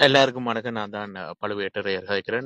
எல்லாருக்கும் வணக்கம். நான் தான் பழுவேட்டரையர் கதைக்கிறேன்.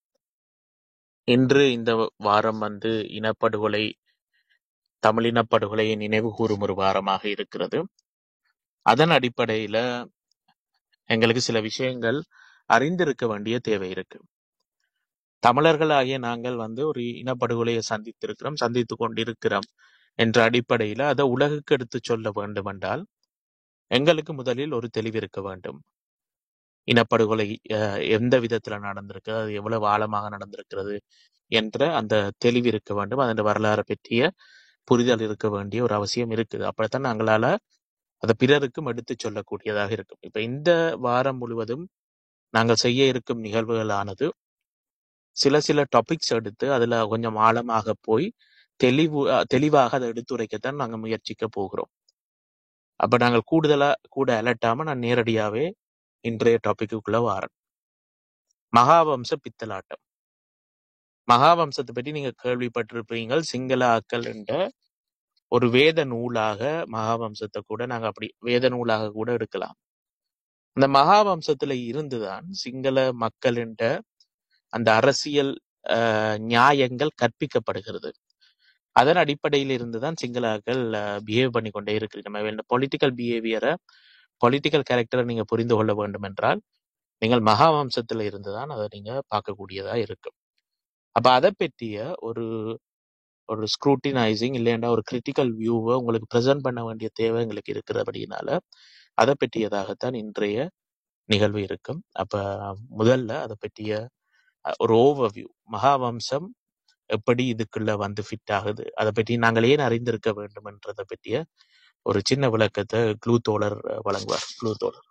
இன்று இந்த வாரம் வந்து இனப்படுகொலை, தமிழ் இனப்படுகொலையை நினைவு கூறும் ஒரு வாரமாக இருக்கிறது. அதன் அடிப்படையில எங்களுக்கு சில விஷயங்கள் அறிந்திருக்க வேண்டிய தேவை இருக்கு. தமிழர்களாகிய நாங்கள் வந்து ஒரு இனப்படுகொலையை சந்தித்திருக்கிறோம், சந்தித்துக் கொண்டிருக்கிறோம் என்ற அடிப்படையில அதை உலகுக்கு எடுத்துச் சொல்ல வேண்டும் என்றால் எங்களுக்கு முதலில் ஒரு தெளிவு இருக்க வேண்டும். இனப்படுகொலை அஹ், எந்த விதத்துல நடந்திருக்கு, அது எவ்வளவு ஆழமாக நடந்திருக்கிறது என்ற அந்த தெளிவு இருக்க வேண்டும். அதன் வரலாறு பற்றிய புரிதல் இருக்க வேண்டிய ஒரு அவசியம் இருக்குது. அப்படித்தான் நாங்களால அதை பிறருக்கும் எடுத்துச் சொல்லக்கூடியதாக இருக்கும். இப்ப இந்த வாரம் முழுவதும் நாங்கள் செய்ய இருக்கும் நிகழ்வுகளானது சில சில டாபிக்ஸ் எடுத்து அதுல கொஞ்சம் ஆழமாக போய் தெளிவு அஹ், தெளிவாக அதை எடுத்துரைக்கத்தான் நாங்க முயற்சிக்க போகிறோம். அப்ப நாங்கள் கூடுதலா கூட அலட்டாம நான் நேரடியாவே இன்றைய டாபிக்குள்ள வாரேன். மகாவம்ச பித்தலாட்டம். மகாவம்சத்தை பற்றி நீங்க கேள்விப்பட்டிருப்பீங்க. சிங்கள ஆக்கள் என்ற ஒரு வேத நூலாக மகாவம்சத்தை கூட நாங்க அப்படி வேத நூலாக கூட எடுக்கலாம். அந்த மகாவம்சத்துல இருந்துதான் சிங்கள மக்கள் என்ற அந்த அரசியல் அஹ், நியாயங்கள் கற்பிக்கப்படுகிறது. அதன் அடிப்படையில் இருந்துதான் சிங்களாக்கள் பிஹேவ் பண்ணி கொண்டே இருக்கு நம்ம இந்த பொலிட்டிக்கல் பிஹேவியரை பொலிட்டிக்கல் கேரக்டரை நீங்க புரிந்து கொள்ள வேண்டும் என்றால் நீங்கள் மகாவம்சத்துல இருந்துதான் அதை நீங்க பார்க்கக்கூடியதா இருக்கும் அப்ப அதை பற்றிய ஒரு ஒரு ஸ்க்ரூட்டினைசிங் இல்லைன்னா ஒரு கிரிட்டிக்கல் வியூவை உங்களுக்கு ப்ரெசென்ட் பண்ண வேண்டிய தேவை எங்களுக்கு இருக்கிறபடினால அதை பற்றியதாகத்தான் இன்றைய நிகழ்வு இருக்கும் அப்ப முதல்ல அதை பற்றிய அஹ், ஒரு ஓவர்வியூ மகாவம்சம் எப்படி இதுக்குள்ள வந்து ஃபிட் ஆகுது அதை பற்றி நாங்கள் ஏன் அறிந்திருக்க வேண்டும் என்றதை பற்றிய ஒரு சின்ன விளக்கத்தை க்ளூ தோழர் அஹ், வழங்குவார் க்ளூ தோழர்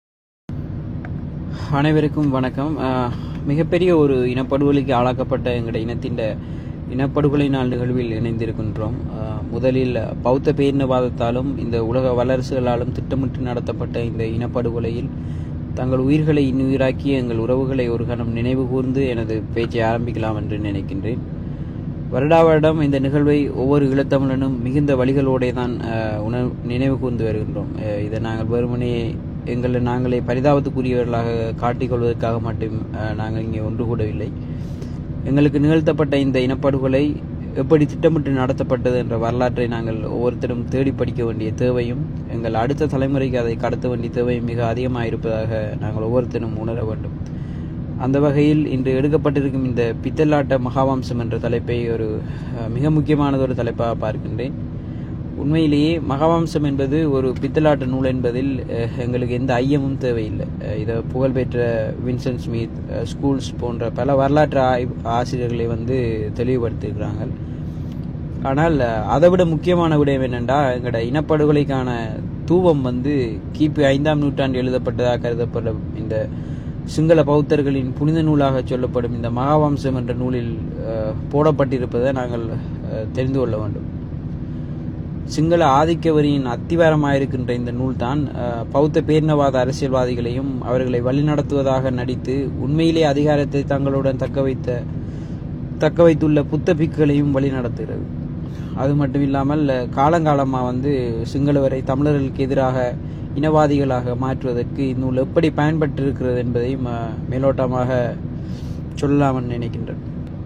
அனைவருக்கும் வணக்கம் அஹ், மிகப்பெரிய ஒரு இனப்படுகொலைக்கு ஆளாக்கப்பட்ட எங்களுடைய இனத்தின் இனப்படுகொலை நாள் நிகழ்வில் இணைந்திருக்கின்றோம் அஹ், முதலில் பௌத்த பேரினவாதத்தாலும் இந்த உலக வல்லரசுகளாலும் திட்டமிட்டு நடத்தப்பட்ட இந்த இனப்படுகொலையில் தங்கள் உயிர்களை இன்னுயிராக்கிய எங்கள் உறவுகளை ஒரு கணம் நினைவு கூர்ந்து எனது பேச்சை ஆரம்பிக்கலாம் என்று நினைக்கின்றேன் வருடா வருடம் இந்த நிகழ்வை ஒவ்வொரு ஈழத்தமிழனும் மிகுந்த வழிகளோடே தான் அஹ், உணர் நினைவு கூர்ந்து வருகின்றோம் அஹ், இதை நாங்கள் வெறுமனே எங்களை நாங்களே பரிதாபத்துக்குரியவர்களாக காட்டிக்கொள்வதற்காக மட்டும் அஹ், நாங்கள் இங்கே ஒன்று கூடவில்லை எங்களுக்கு நிகழ்த்தப்பட்ட இந்த இனப்படுகொலை எப்படி திட்டமிட்டு நடத்தப்பட்டது என்ற வரலாற்றை நாங்கள் ஒவ்வொருத்தரும் தேடி படிக்க வேண்டிய தேவையும் எங்கள் அடுத்த தலைமுறைக்கு அதை கடத்த வேண்டிய தேவையும் மிக அதிகமாக இருப்பதாக நாங்கள் ஒவ்வொருத்தரும் உணர வேண்டும் அந்த வகையில் இன்று எடுக்கப்பட்டிருக்கும் இந்த பித்தலாட்ட மகாவம்சம் என்ற தலைப்பை ஒரு அஹ், மிக முக்கியமானது ஒரு தலைப்பாக பார்க்கின்றேன் உண்மையிலேயே மகாவம்சம் என்பது ஒரு பித்தலாட்ட நூல் என்பதில் அஹ், எங்களுக்கு எந்த ஐயமும் தேவையில்லை அஹ், இதை புகழ்பெற்ற வின்சென்ட் ஸ்மித் அஹ், ஸ்கூல்ஸ் போன்ற பல வரலாற்று ஆய்வு ஆசிரியர்களை வந்து தெளிவுபடுத்தியிருக்கிறாங்க ஆனால் அஹ், அதை விட முக்கியமான விடயம் என்னென்றா எங்களோட இனப்படுகொலைக்கான தூவம் வந்து கிபி ஐந்தாம் நூற்றாண்டு எழுதப்பட்டதாக கருதப்படும் இந்த சிங்கள பௌத்தர்களின் புனித நூலாக சொல்லப்படும் இந்த மகாவம்சம் என்ற நூலில் அஹ், போடப்பட்டிருப்பதை நாங்கள் அஹ், தெரிந்து கொள்ள வேண்டும் சிங்கள ஆதிக்க வரியின் அத்திவாரமாயிருக்கின்ற இந்த நூல்தான் அஹ், பௌத்த பேரினவாத அரசியல்வாதிகளையும் அவர்களை வழிநடத்துவதாக நடித்து உண்மையிலே அதிகாரத்தை தங்களுடன் தக்க வைத்த தக்க வைத்துள்ள புத்த பிக்குகளையும் வழிநடத்துகிறது அது மட்டும் இல்லாமல் அஹ், காலங்காலமாக வந்து சிங்களவரை தமிழர்களுக்கு எதிராக இனவாதிகளாக மாற்றுவதற்கு இந்நூல் எப்படி பயன்பட்டிருக்கிறது என்பதையும் அஹ், மேலோட்டமாக சொல்லலாம்னு நினைக்கின்றேன்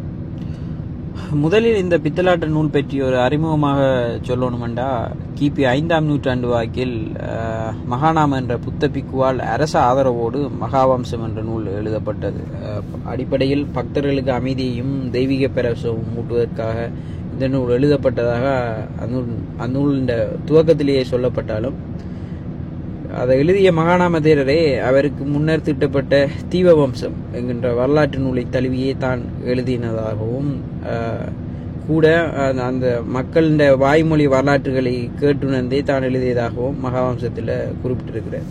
முதலில் இந்த பித்தலாட்ட நூல் பற்றி ஒரு அறிமுகமாக சொல்லணுமெண்டா கிபி ஐந்தாம் நூற்றாண்டு வாக்கில் அஹ், மகாநாம என்ற புத்த பிக்குவால் அரச ஆதரவோடு மகாவம்சம் என்ற நூல் எழுதப்பட்டது அஹ், அடிப்படையில் பக்தர்களுக்கு அமைதியையும் தெய்வீக பிரசவும் மூட்டுவதற்காக இந்த நூல் எழுதப்பட்டதாக அந்நூல் அந்நூலின் துவக்கத்திலேயே சொல்லப்பட்டாலும் அதை எழுதிய மகாநாம தேரரே அவருக்கு முன்னர் திட்டப்பட்ட தீவவம்சம் என்கின்ற வரலாற்று நூலை தழுவியே தான் எழுதினதாகவும் ஆஹ், கூட அந்த- அந்த மக்களின் வாய்மொழி வரலாற்றுகளை கேட்டுணர்ந்தே தான் எழுதியதாகவும் மகாவம்சத்தில் குறிப்பிட்டிருக்கிறார்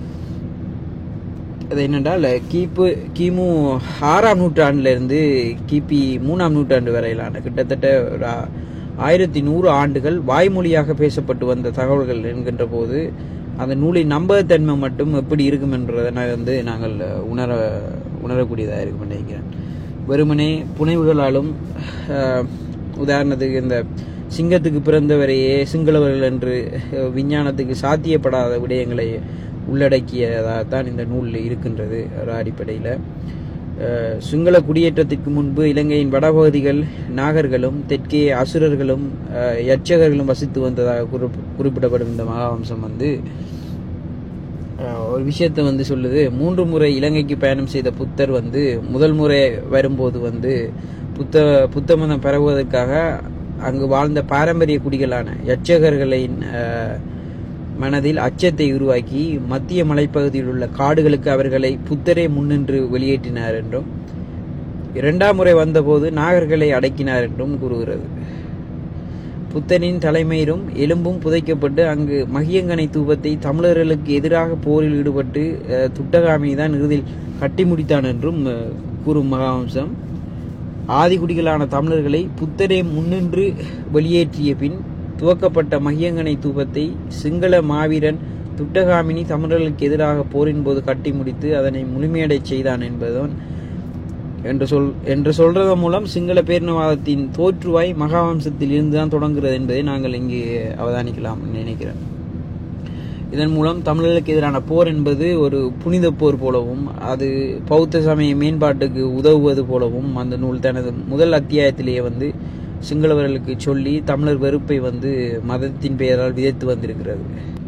அது என்னென்றால் கிபு கிமு ஆறாம் நூற்றாண்டிலிருந்து கிபி மூணாம் நூற்றாண்டு வரையிலான கிட்டத்தட்ட ஒரு ஆ- ஆயிரத்தி நூறு ஆண்டுகள் வாய்மொழியாக பேசப்பட்டு வந்த தகவல்கள் என்கின்ற போது அந்த நூலின் நம்பகத்தன்மை மட்டும் எப்படி இருக்கும் என்றதை நான் வந்து நாங்கள் உணர உணரக்கூடியதாக இருக்கும் நினைக்கிறேன் வெறுமனே புனைவுகளாலும் ஆஹ், உதாரணத்துக்கு இந்த சிங்கத்துக்கு பிறந்தவரையே சிங்களவர்கள் என்று அஹ், விஞ்ஞானத்துக்கு சாத்தியப்படாத விடயங்களை உள்ளடக்கியதாக தான் இந்த நூல் இருக்கின்றது ஒரு அடிப்படையில் அஹ், சிங்கள குடியேற்றத்திற்கு முன்பு இலங்கையின் வடபகுதிகள் நாகர்களும் தெற்கே அசுரர்களும் அஹ், யட்சகர்களும் வசித்து வந்ததாக குறிப்- குறிப்பிடப்படும் இந்த மகாவம்சம் வந்து அஹ், ஒரு விஷயத்தை வந்து சொல்லுது மூன்று முறை இலங்கைக்கு பயணம் செய்த புத்தர் வந்து முதல் முறை வரும்போது வந்து புத்த புத்த மதம் பரவுவதற்காக அங்கு வாழ்ந்த பாரம்பரிய குடிகளான யட்சகர்களின் அஹ், மனதில் அச்சத்தை உருவாக்கி மத்திய மலைப்பகுதியில் உள்ள காடுகளுக்கு அவர்களை புத்தரே முன்னின்று வெளியேற்றினார் என்றும் இரண்டாம் முறை வந்தபோது நாகர்களை அடக்கினார் என்றும் கூறுகிறது புத்தனின் தலைமையிலும் எலும்பும் புதைக்கப்பட்டு அங்கு மகியங்கனை தூபத்தை தமிழர்களுக்கு எதிராக போரில் ஈடுபட்டு அஹ், துட்டகாமியை தான் இறுதியில் கட்டி முடித்தான் என்றும் அஹ், கூறும் மகாவம்சம் ஆதிகுடிகளான தமிழர்களை புத்தரே முன்னின்று வெளியேற்றிய பின் துவக்கப்பட்ட மகியங்கனை தூபத்தை சிங்கள மாவீரன் துட்டகாமினி தமிழர்களுக்கு எதிராக போரின் போது கட்டி முடித்து அதனை முழுமையடைச் செய்தான் என்பதுதான் என்று சொல் என்று சொல்றதன் மூலம் சிங்கள பேரினவாதத்தின் தோற்றுவாய் மகாவம்சத்தில் இருந்துதான் தொடங்குகிறது என்பதை நாங்கள் இங்கே அவதானிக்கலாம் நினைக்கிறேன் இதன் மூலம் தமிழர்களுக்கு எதிரான போர் என்பது ஒரு புனித போர் போலவும் அது பௌத்த சமய மேம்பாட்டுக்கு உதவுவது போலவும் அந்த நூல் தனது முதல் அத்தியாயத்திலேயே வந்து சிங்களவர்களுக்கு சொல்லி தமிழர் வெறுப்பை வந்து மதத்தின் பெயரால் விதைத்து வந்திருக்கிறது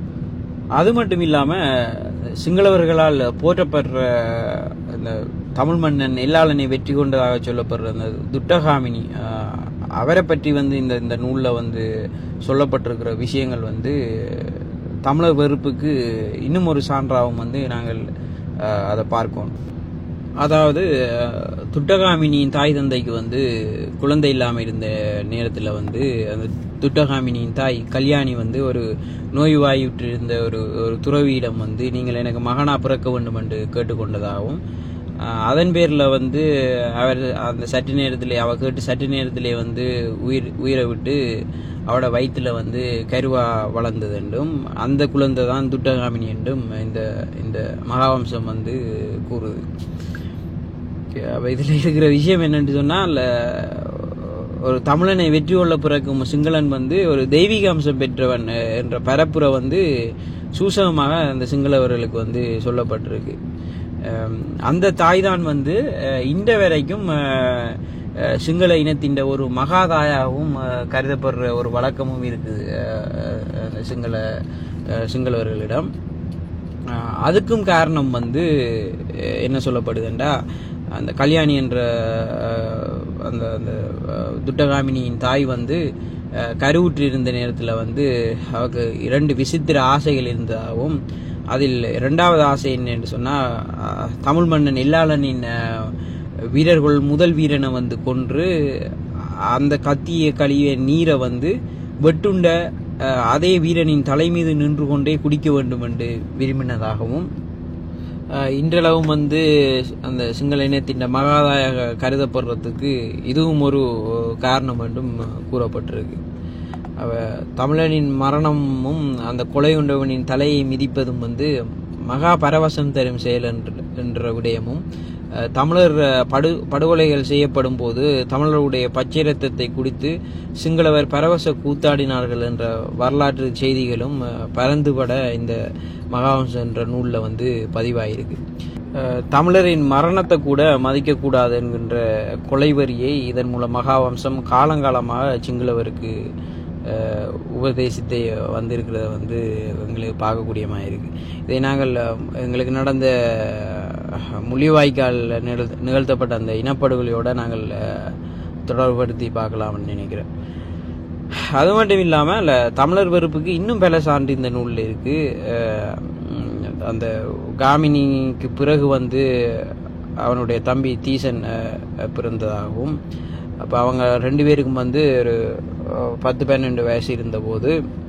அது மட்டும் இல்லாம சிங்களவர்களால் போற்றப்படுற அந்த தமிழ் மன்னன் எல்லாளனை வெற்றி கொண்டதாக சொல்லப்படுற அந்த துட்டகாமினி ஆஹ், அவரை பற்றி வந்து இந்த இந்த நூலில் வந்து சொல்லப்பட்டிருக்கிற விஷயங்கள் வந்து தமிழர் வெறுப்புக்கு இன்னும் ஒரு சான்றாகவும் வந்து நாங்கள் ஆஹ், அதை பார்க்கணும் அதாவது அஹ், துட்டகாமினியின் தாய் தந்தைக்கு வந்து குழந்தை இல்லாமல் இருந்த நேரத்தில் வந்து அந்த துட்டகாமினியின் தாய் கல்யாணி வந்து ஒரு நோய்வாயுற்று இருந்த ஒரு ஒரு துறவியிடம் வந்து நீங்கள் எனக்கு மகனா பிறக்க வேண்டும் என்று கேட்டுக்கொண்டதாகவும் அஹ், அதன் பேரில் வந்து அவர் அந்த சற்று நேரத்திலே அவ கேட்டு சற்று நேரத்திலே வந்து உயிர் உயிரை விட்டு அவட வயிற்றுல வந்து கருவா வளர்ந்தது என்றும் அந்த குழந்தை தான் துட்டகாமினி என்றும் இந்த இந்த மகாவம்சம் வந்து கூறுது அப்போ இதில் இருக்கிற விஷயம் என்னன்னு சொன்னால் ஒரு தமிழனை வெற்றி கொள்ள பிறக்கும் சிங்களன் வந்து ஒரு தெய்வீக அம்சம் பெற்றவன் அஹ், என்ற பரப்புரை வந்து சூசகமாக அந்த சிங்களவர்களுக்கு வந்து சொல்லப்பட்டிருக்கு அஹ், அந்த தாய் தான் வந்து அஹ், இந்த வரைக்கும் அஹ், அஹ், சிங்கள இனத்தின் ஒரு மகாதாயாகவும் அஹ், கருதப்படுற ஒரு வழக்கமும் இருக்குது அஹ், அந்த சிங்கள அஹ், சிங்களவர்களிடம் ஆஹ் அதுக்கும் காரணம் வந்து அஹ் என்ன சொல்லப்படுதுண்டா அந்த கல்யாணி என்ற அஹ், அந்த அந்த அஹ், துட்டகாமினியின் தாய் வந்து அஹ், கருவுற்று இருந்த நேரத்தில் வந்து அவருக்கு இரண்டு விசித்திர ஆசைகள் இருந்ததாகவும் அதில் இரண்டாவது ஆசை என்ன என்று சொன்னால் தமிழ் மன்னன் எல்லாளனின் அஹ், வீரர்கள் முதல் வீரனை வந்து கொன்று அந்த கத்திய கழிய நீரை வந்து வெட்டுண்ட அஹ், அதே வீரனின் தலை மீது நின்று கொண்டே குடிக்க வேண்டும் என்று விரும்பினதாகவும் அஹ், இன்றளவும் வந்து அந்த சிங்கள இனத்தின் மகாதாயாக கருதப்படுறதுக்கு இதுவும் ஒரு காரணம் என்றும் கூறப்பட்டிருக்கு அவ தமிழனின் மரணமும் அந்த கொலை கொண்டவனின் தலையை மிதிப்பதும் வந்து மகா பரவசம் தரும் செயல் என்ற என்ற விடயமும் அஹ், தமிழர் அஹ், படு படுகொலைகள் செய்யப்படும் போது தமிழருடைய பச்சை ரத்தத்தை குடித்து சிங்களவர் பரவச கூத்தாடினார்கள் என்ற வரலாற்று செய்திகளும் அஹ், பரந்துபட இந்த மகாவம்சம் என்ற நூலில் வந்து பதிவாயிருக்கு அஹ், தமிழரின் மரணத்தை கூட மதிக்கக்கூடாது என்கின்ற கொலைவரியை இதன் மூலம் மகாவம்சம் காலங்காலமாக சிங்களவருக்கு அஹ், உபதேசித்து வந்திருக்கிறத வந்து எங்களுக்கு பார்க்கக்கூடியமாக இருக்கு இதை நாங்கள் அஹ், எங்களுக்கு நடந்த அஹ், முள்ளிவாய்க்கால் நிகழ் நிகழ்த்தப்பட்ட அந்த இனப்படுகொலையோட நாங்கள் அஹ், தொடர்படுத்தி பார்க்கலாம்னு நினைக்கிறேன் அது மட்டும் இல்லாமல் தமிழர் வெறுப்புக்கு இன்னும் பல சான்று இந்த நூலில் இருக்கு அஹ், உம், அந்த காமினிக்கு பிறகு வந்து அவனுடைய தம்பி தீசன் அஹ், பிறந்ததாகவும் அப்போ அவங்க ரெண்டு பேருக்கும் வந்து ஒரு அஹ், பத்து பன்னெண்டு வயசு இருந்தபோது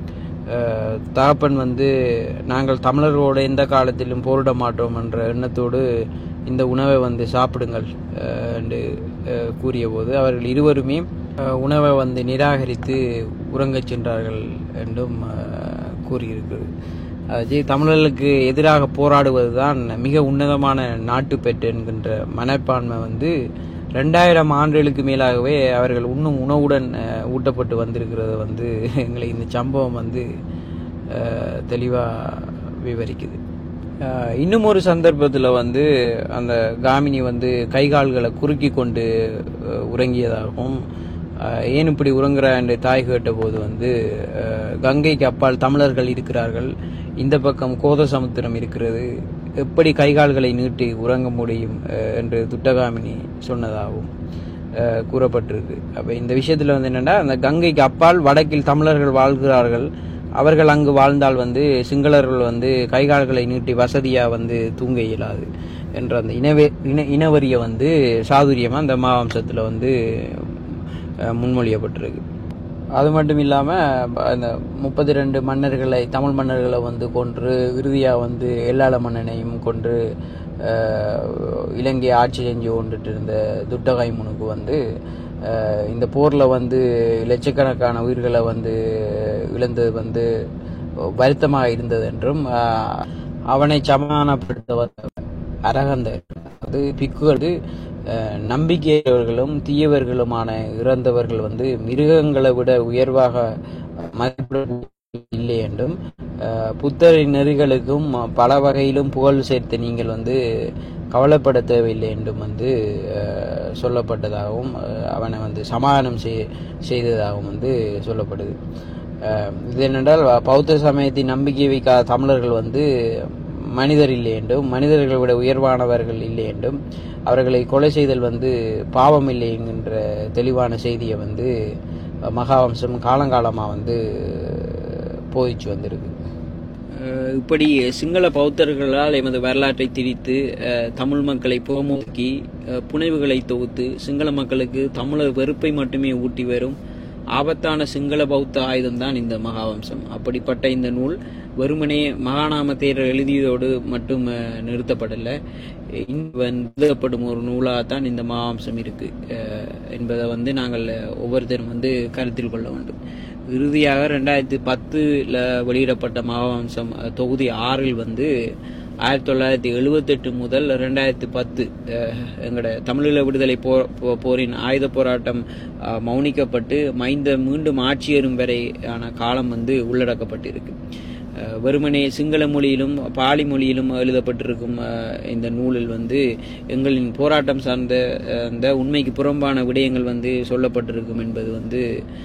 அஹ், தகப்பன் வந்து நாங்கள் தமிழர்களோட எந்த காலத்திலும் போரிட மாட்டோம் என்ற எண்ணத்தோடு இந்த உணவை வந்து சாப்பிடுங்கள் அஹ், என்று அஹ், கூறியபோது அவர்கள் இருவருமே அஹ், உணவை வந்து நிராகரித்து உறங்கச் சென்றார்கள் என்றும் அஹ், கூறியிருக்கிறது அது தமிழர்களுக்கு எதிராக போராடுவதுதான் மிக உன்னதமான நாட்டுப்பற்று என்கின்ற மனப்பான்மை வந்து ரெண்டாயிரம் ஆண்டுகளுக்கு மேலாகவே அவர்கள் உண்ணும் உணவுடன் அஹ், ஊட்டப்பட்டு வந்திருக்கிறத வந்து எங்களுக்கு இந்த சம்பவம் வந்து தெளிவாக விவரிக்குது அஹ், இன்னும் ஒரு சந்தர்ப்பத்தில் வந்து அந்த காமினி வந்து கை கால்களை குறுக்கி கொண்டு அஹ், உறங்கியதாகவும் அஹ், ஏன் இப்படி உறங்குறா என்று தாய் கேட்டபோது வந்து அஹ், கங்கைக்கு அப்பால் தமிழர்கள் இருக்கிறார்கள் இந்த பக்கம் கோத சமுத்திரம் இருக்கிறது எப்படி கை கால்களை நீட்டி உறங்க முடியும் அஹ், என்று துட்டகாமினி சொன்னதாகவும் அஹ், கூறப்பட்டிருக்கு அப்போ இந்த விஷயத்தில் வந்து என்னென்னா அந்த கங்கைக்கு அப்பால் வடக்கில் தமிழர்கள் வாழ்கிறார்கள் அவர்கள் அங்கு வாழ்ந்தால் வந்து சிங்களர்கள் வந்து கைகால்களை நீட்டி வசதியாக வந்து தூங்க இயலாது என்ற அந்த இனவே இன இனவரியை வந்து சாதுரியமாக அந்த மாவம்சத்தில் வந்து அஹ், முன்மொழியப்பட்டிருக்கு அது மட்டும் இல்லாமல் அந்த முப்பத்தி ரெண்டு மன்னர்களை தமிழ் மன்னர்களை வந்து கொன்று இறுதியாக வந்து எல்லாள மன்னனையும் கொன்று அஹ், இலங்கையை ஆட்சி செஞ்சு கொண்டுட்டு இருந்த துட்டகாய்முனுக்கு வந்து அஹ், இந்த போரில் வந்து லட்சக்கணக்கான உயிர்களை வந்து இழந்தது வந்து வருத்தமாக இருந்தது என்றும் அஹ், அவனை சமாதானப்படுத்த வந்த அரகந்தர் அது பிக்குகள் வந்து, அஹ், நம்பிக்கையவர்களும் தீயவர்களுமான இறந்தவர்கள் வந்து மிருகங்களை விட உயர்வாக மதிப்பிட இல்லை என்றும் அஹ், புத்தரின் நெறிகளுக்கும் பல வகையிலும் புகழ் சேர்த்த நீங்கள் வந்து கவலைப்பட தேவையில்லை என்றும் வந்து அஹ், சொல்லப்பட்டதாகவும் அஹ், அவனை வந்து சமாதானம் செய் செய்ததாகவும் வந்து சொல்லப்படுது அஹ், இது என்னென்றால் பௌத்த சமயத்தின் நம்பிக்கை வைக்காத தமிழர்கள் வந்து மனிதர் இல்லை என்றும் மனிதர்களை விட உயர்வானவர்கள் இல்லை என்றும் அவர்களை கொலை செய்தல் வந்து பாவம் இல்லை என்கின்ற தெளிவான செய்தியை வந்து மகாவம்சம் காலங்காலமாக வந்து போதிச்சு வந்திருக்கு அஹ் இப்படி சிங்கள பௌத்தர்களால் எமது வரலாற்றை திரித்து அஹ், தமிழ் மக்களை புறமோக்கி அஹ், புனைவுகளை தொகுத்து சிங்கள மக்களுக்கு தமிழர் வெறுப்பை மட்டுமே ஊட்டி வரும் ஆபத்தான சிங்கள பௌத்த ஆயுதம்தான் இந்த மகாவம்சம் அப்படிப்பட்ட இந்த நூல் வெறுமனே மகாநாம தேரர் எழுதியதோடு மட்டும் அஹ், நிறுத்தப்படல இவன் எழுதப்படும் ஒரு நூலாகத்தான் இந்த மகாவம்சம் இருக்கு அஹ், என்பதை வந்து நாங்கள் ஒவ்வொருத்தரும் வந்து கருத்தில் கொள்ள வேண்டும் இறுதியாக ரெண்டாயிரத்தி பத்துல வெளியிடப்பட்ட மகாவம்சம் அஹ், தொகுதி ஆறில் வந்து ஆயிரத்தி தொள்ளாயிரத்தி எழுபத்தெட்டு முதல் ரெண்டாயிரத்தி பத்து எங்களோட தமிழீழ விடுதலை போ போ- போரின் ஆயுத போராட்டம் அஹ், மௌனிக்கப்பட்டு மைந்த மீண்டும் ஆட்சியேறும் வரையான காலம் வந்து உள்ளடக்கப்பட்டிருக்கு அஹ், வெறுமனே சிங்கள மொழியிலும் பாலி மொழியிலும் எழுதப்பட்டிருக்கும் அஹ், இந்த நூலில் வந்து எங்களின் போராட்டம் சார்ந்த அஹ், அந்த உண்மைக்கு புறம்பான விடயங்கள் வந்து சொல்லப்பட்டிருக்கும் என்பது வந்து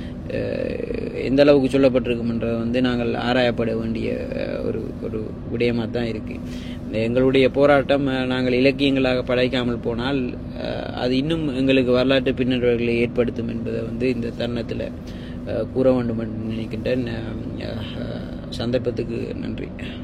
அஹ், எந்த அளவுக்கு சொல்லப்பட்டிருக்கும்ன்றதை வந்து நாங்கள் ஆராயப்பட வேண்டிய அஹ், ஒரு ஒரு விடயமாக தான் இருக்கு இந்த எங்களுடைய போராட்டம் அஹ், நாங்கள் இலக்கியங்களாக படைக்காமல் போனால் அஹ், அது இன்னும் எங்களுக்கு வரலாற்று பின்னடைவுகளை ஏற்படுத்தும் என்பதை வந்து இந்த தருணத்தில் அஹ், கூற வேண்டும் என்று நினைக்கின்றேன் அஹ், சந்தர்ப்பத்துக்கு நன்றி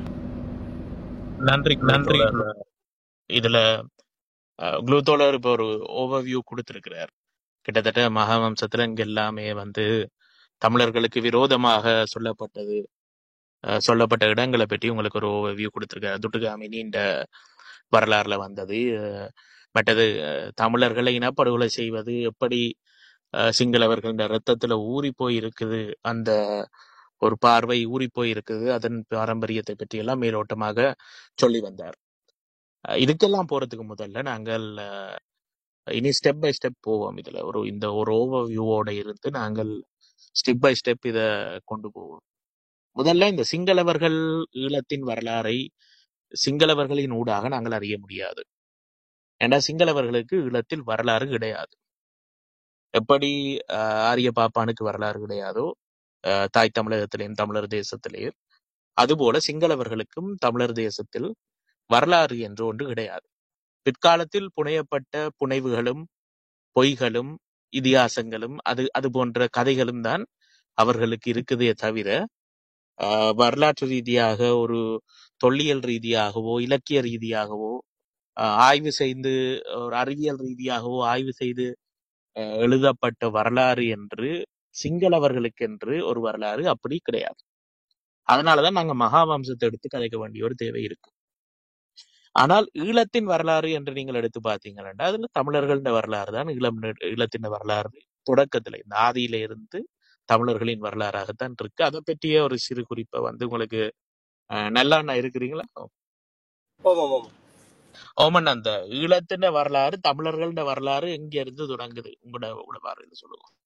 நன்றி நன்றி இதுல குளூ தோழர் இப்போ ஒரு ஓவர்வியூ கொடுத்திருக்கிறார் கிட்டத்தட்ட மகாவம்சத்துல இங்க எல்லாமே வந்து தமிழர்களுக்கு விரோதமாக சொல்லப்பட்டது அஹ், சொல்லப்பட்ட இடங்களை பற்றி உங்களுக்கு ஒரு ஓவர்வியூ கொடுத்திருக்காரு துட்டுகாமி நீண்ட வரலாறுல வந்தது அஹ், மற்றது அஹ், தமிழர்களை இனப்படுகொலை செய்வது எப்படி அஹ், சிங்களவர்களின் ரத்தத்துல ஊறி போய் இருக்குது அந்த ஒரு பார்வை ஊறி போய் இருக்குது அதன் பாரம்பரியத்தை பற்றி எல்லாம் மேலோட்டமாக சொல்லி வந்தார் அஹ், இதுக்கெல்லாம் போறதுக்கு முதல்ல நாங்கள் அஹ், இனி ஸ்டெப் பை ஸ்டெப் போவோம் இதுல ஒரு இந்த ஒரு ஓவர் வியூவோட இருந்து நாங்கள் ஸ்டெப் பை ஸ்டெப் இத கொண்டு போவோம் முதல்ல இந்த சிங்களவர்கள் ஈழத்தின் வரலாறை சிங்களவர்களின் ஊடாக நாங்கள் அறிய முடியாது ஏன்னா சிங்களவர்களுக்கு ஈழத்தில் வரலாறு கிடையாது எப்படி அஹ், ஆரிய பாப்பானுக்கு வரலாறு கிடையாதோ அஹ், தாய் தமிழகத்திலேயும் தமிழர் தேசத்திலேயும் அதுபோல சிங்களவர்களுக்கும் தமிழர் தேசத்தில் வரலாறு என்று ஒன்று கிடையாது பிற்காலத்தில் புனையப்பட்ட புனைவுகளும் பொய்களும் இதிகாசங்களும் அது அது போன்ற கதைகளும் தான் அவர்களுக்கு இருக்குதே தவிர ஆஹ், வரலாற்று ரீதியாக ஒரு தொல்லியல் ரீதியாகவோ இலக்கிய ரீதியாகவோ ஆஹ், ஆய்வு செய்து ஒரு அறிவியல் ரீதியாகவோ ஆய்வு செய்து ஆஹ், எழுதப்பட்ட வரலாறு என்று சிங்களவர்களுக்கென்று ஒரு வரலாறு அப்படி கிடையாது அதனாலதான் நாங்க மகாவம்சத்தை எடுத்து கதைக்க வேண்டிய ஒரு தேவை இருக்கு ஆனால் ஈழத்தின் வரலாறு என்று நீங்கள் எடுத்து பார்த்தீங்கன்னா அதுல தமிழர்களின் வரலாறு தான் ஈழம் நெ- ஈழத்தின் வரலாறு தொடக்கத்துல இந்த ஆதியில இருந்து தமிழர்களின் வரலாறாகத்தான் இருக்கு அதை பற்றிய ஒரு சிறு குறிப்பை வந்து உங்களுக்கு அஹ், நல்லா அண்ணா இருக்கிறீங்களா ஆமாம் ஆமாம் ஓமன் அந்த ஈழத்தின் வரலாறு தமிழர்களின் வரலாறு எங்க இருந்து தொடங்குது உங்களோட உங்களோட பார்வையில சொல்லுவோம்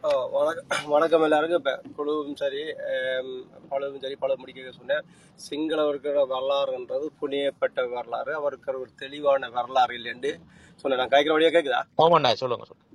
ஆ, வணக்கம் வணக்கம் எல்லாருக்கும் இப்போ குழுவும் சரி ஆம், பழுவும் சரி பழு முடிக்க சொன்னேன் சிங்களவர்களோட வரலாறுன்றது புனியப்பட்ட வரலாறு அவருக்கு ஒரு தெளிவான வரலாறு இல்லைன்னு சொன்னேன் நான் கேட்குற வழியாக கேட்குதா ஓமண்ணா சொல்லுங்க சொல்லுங்க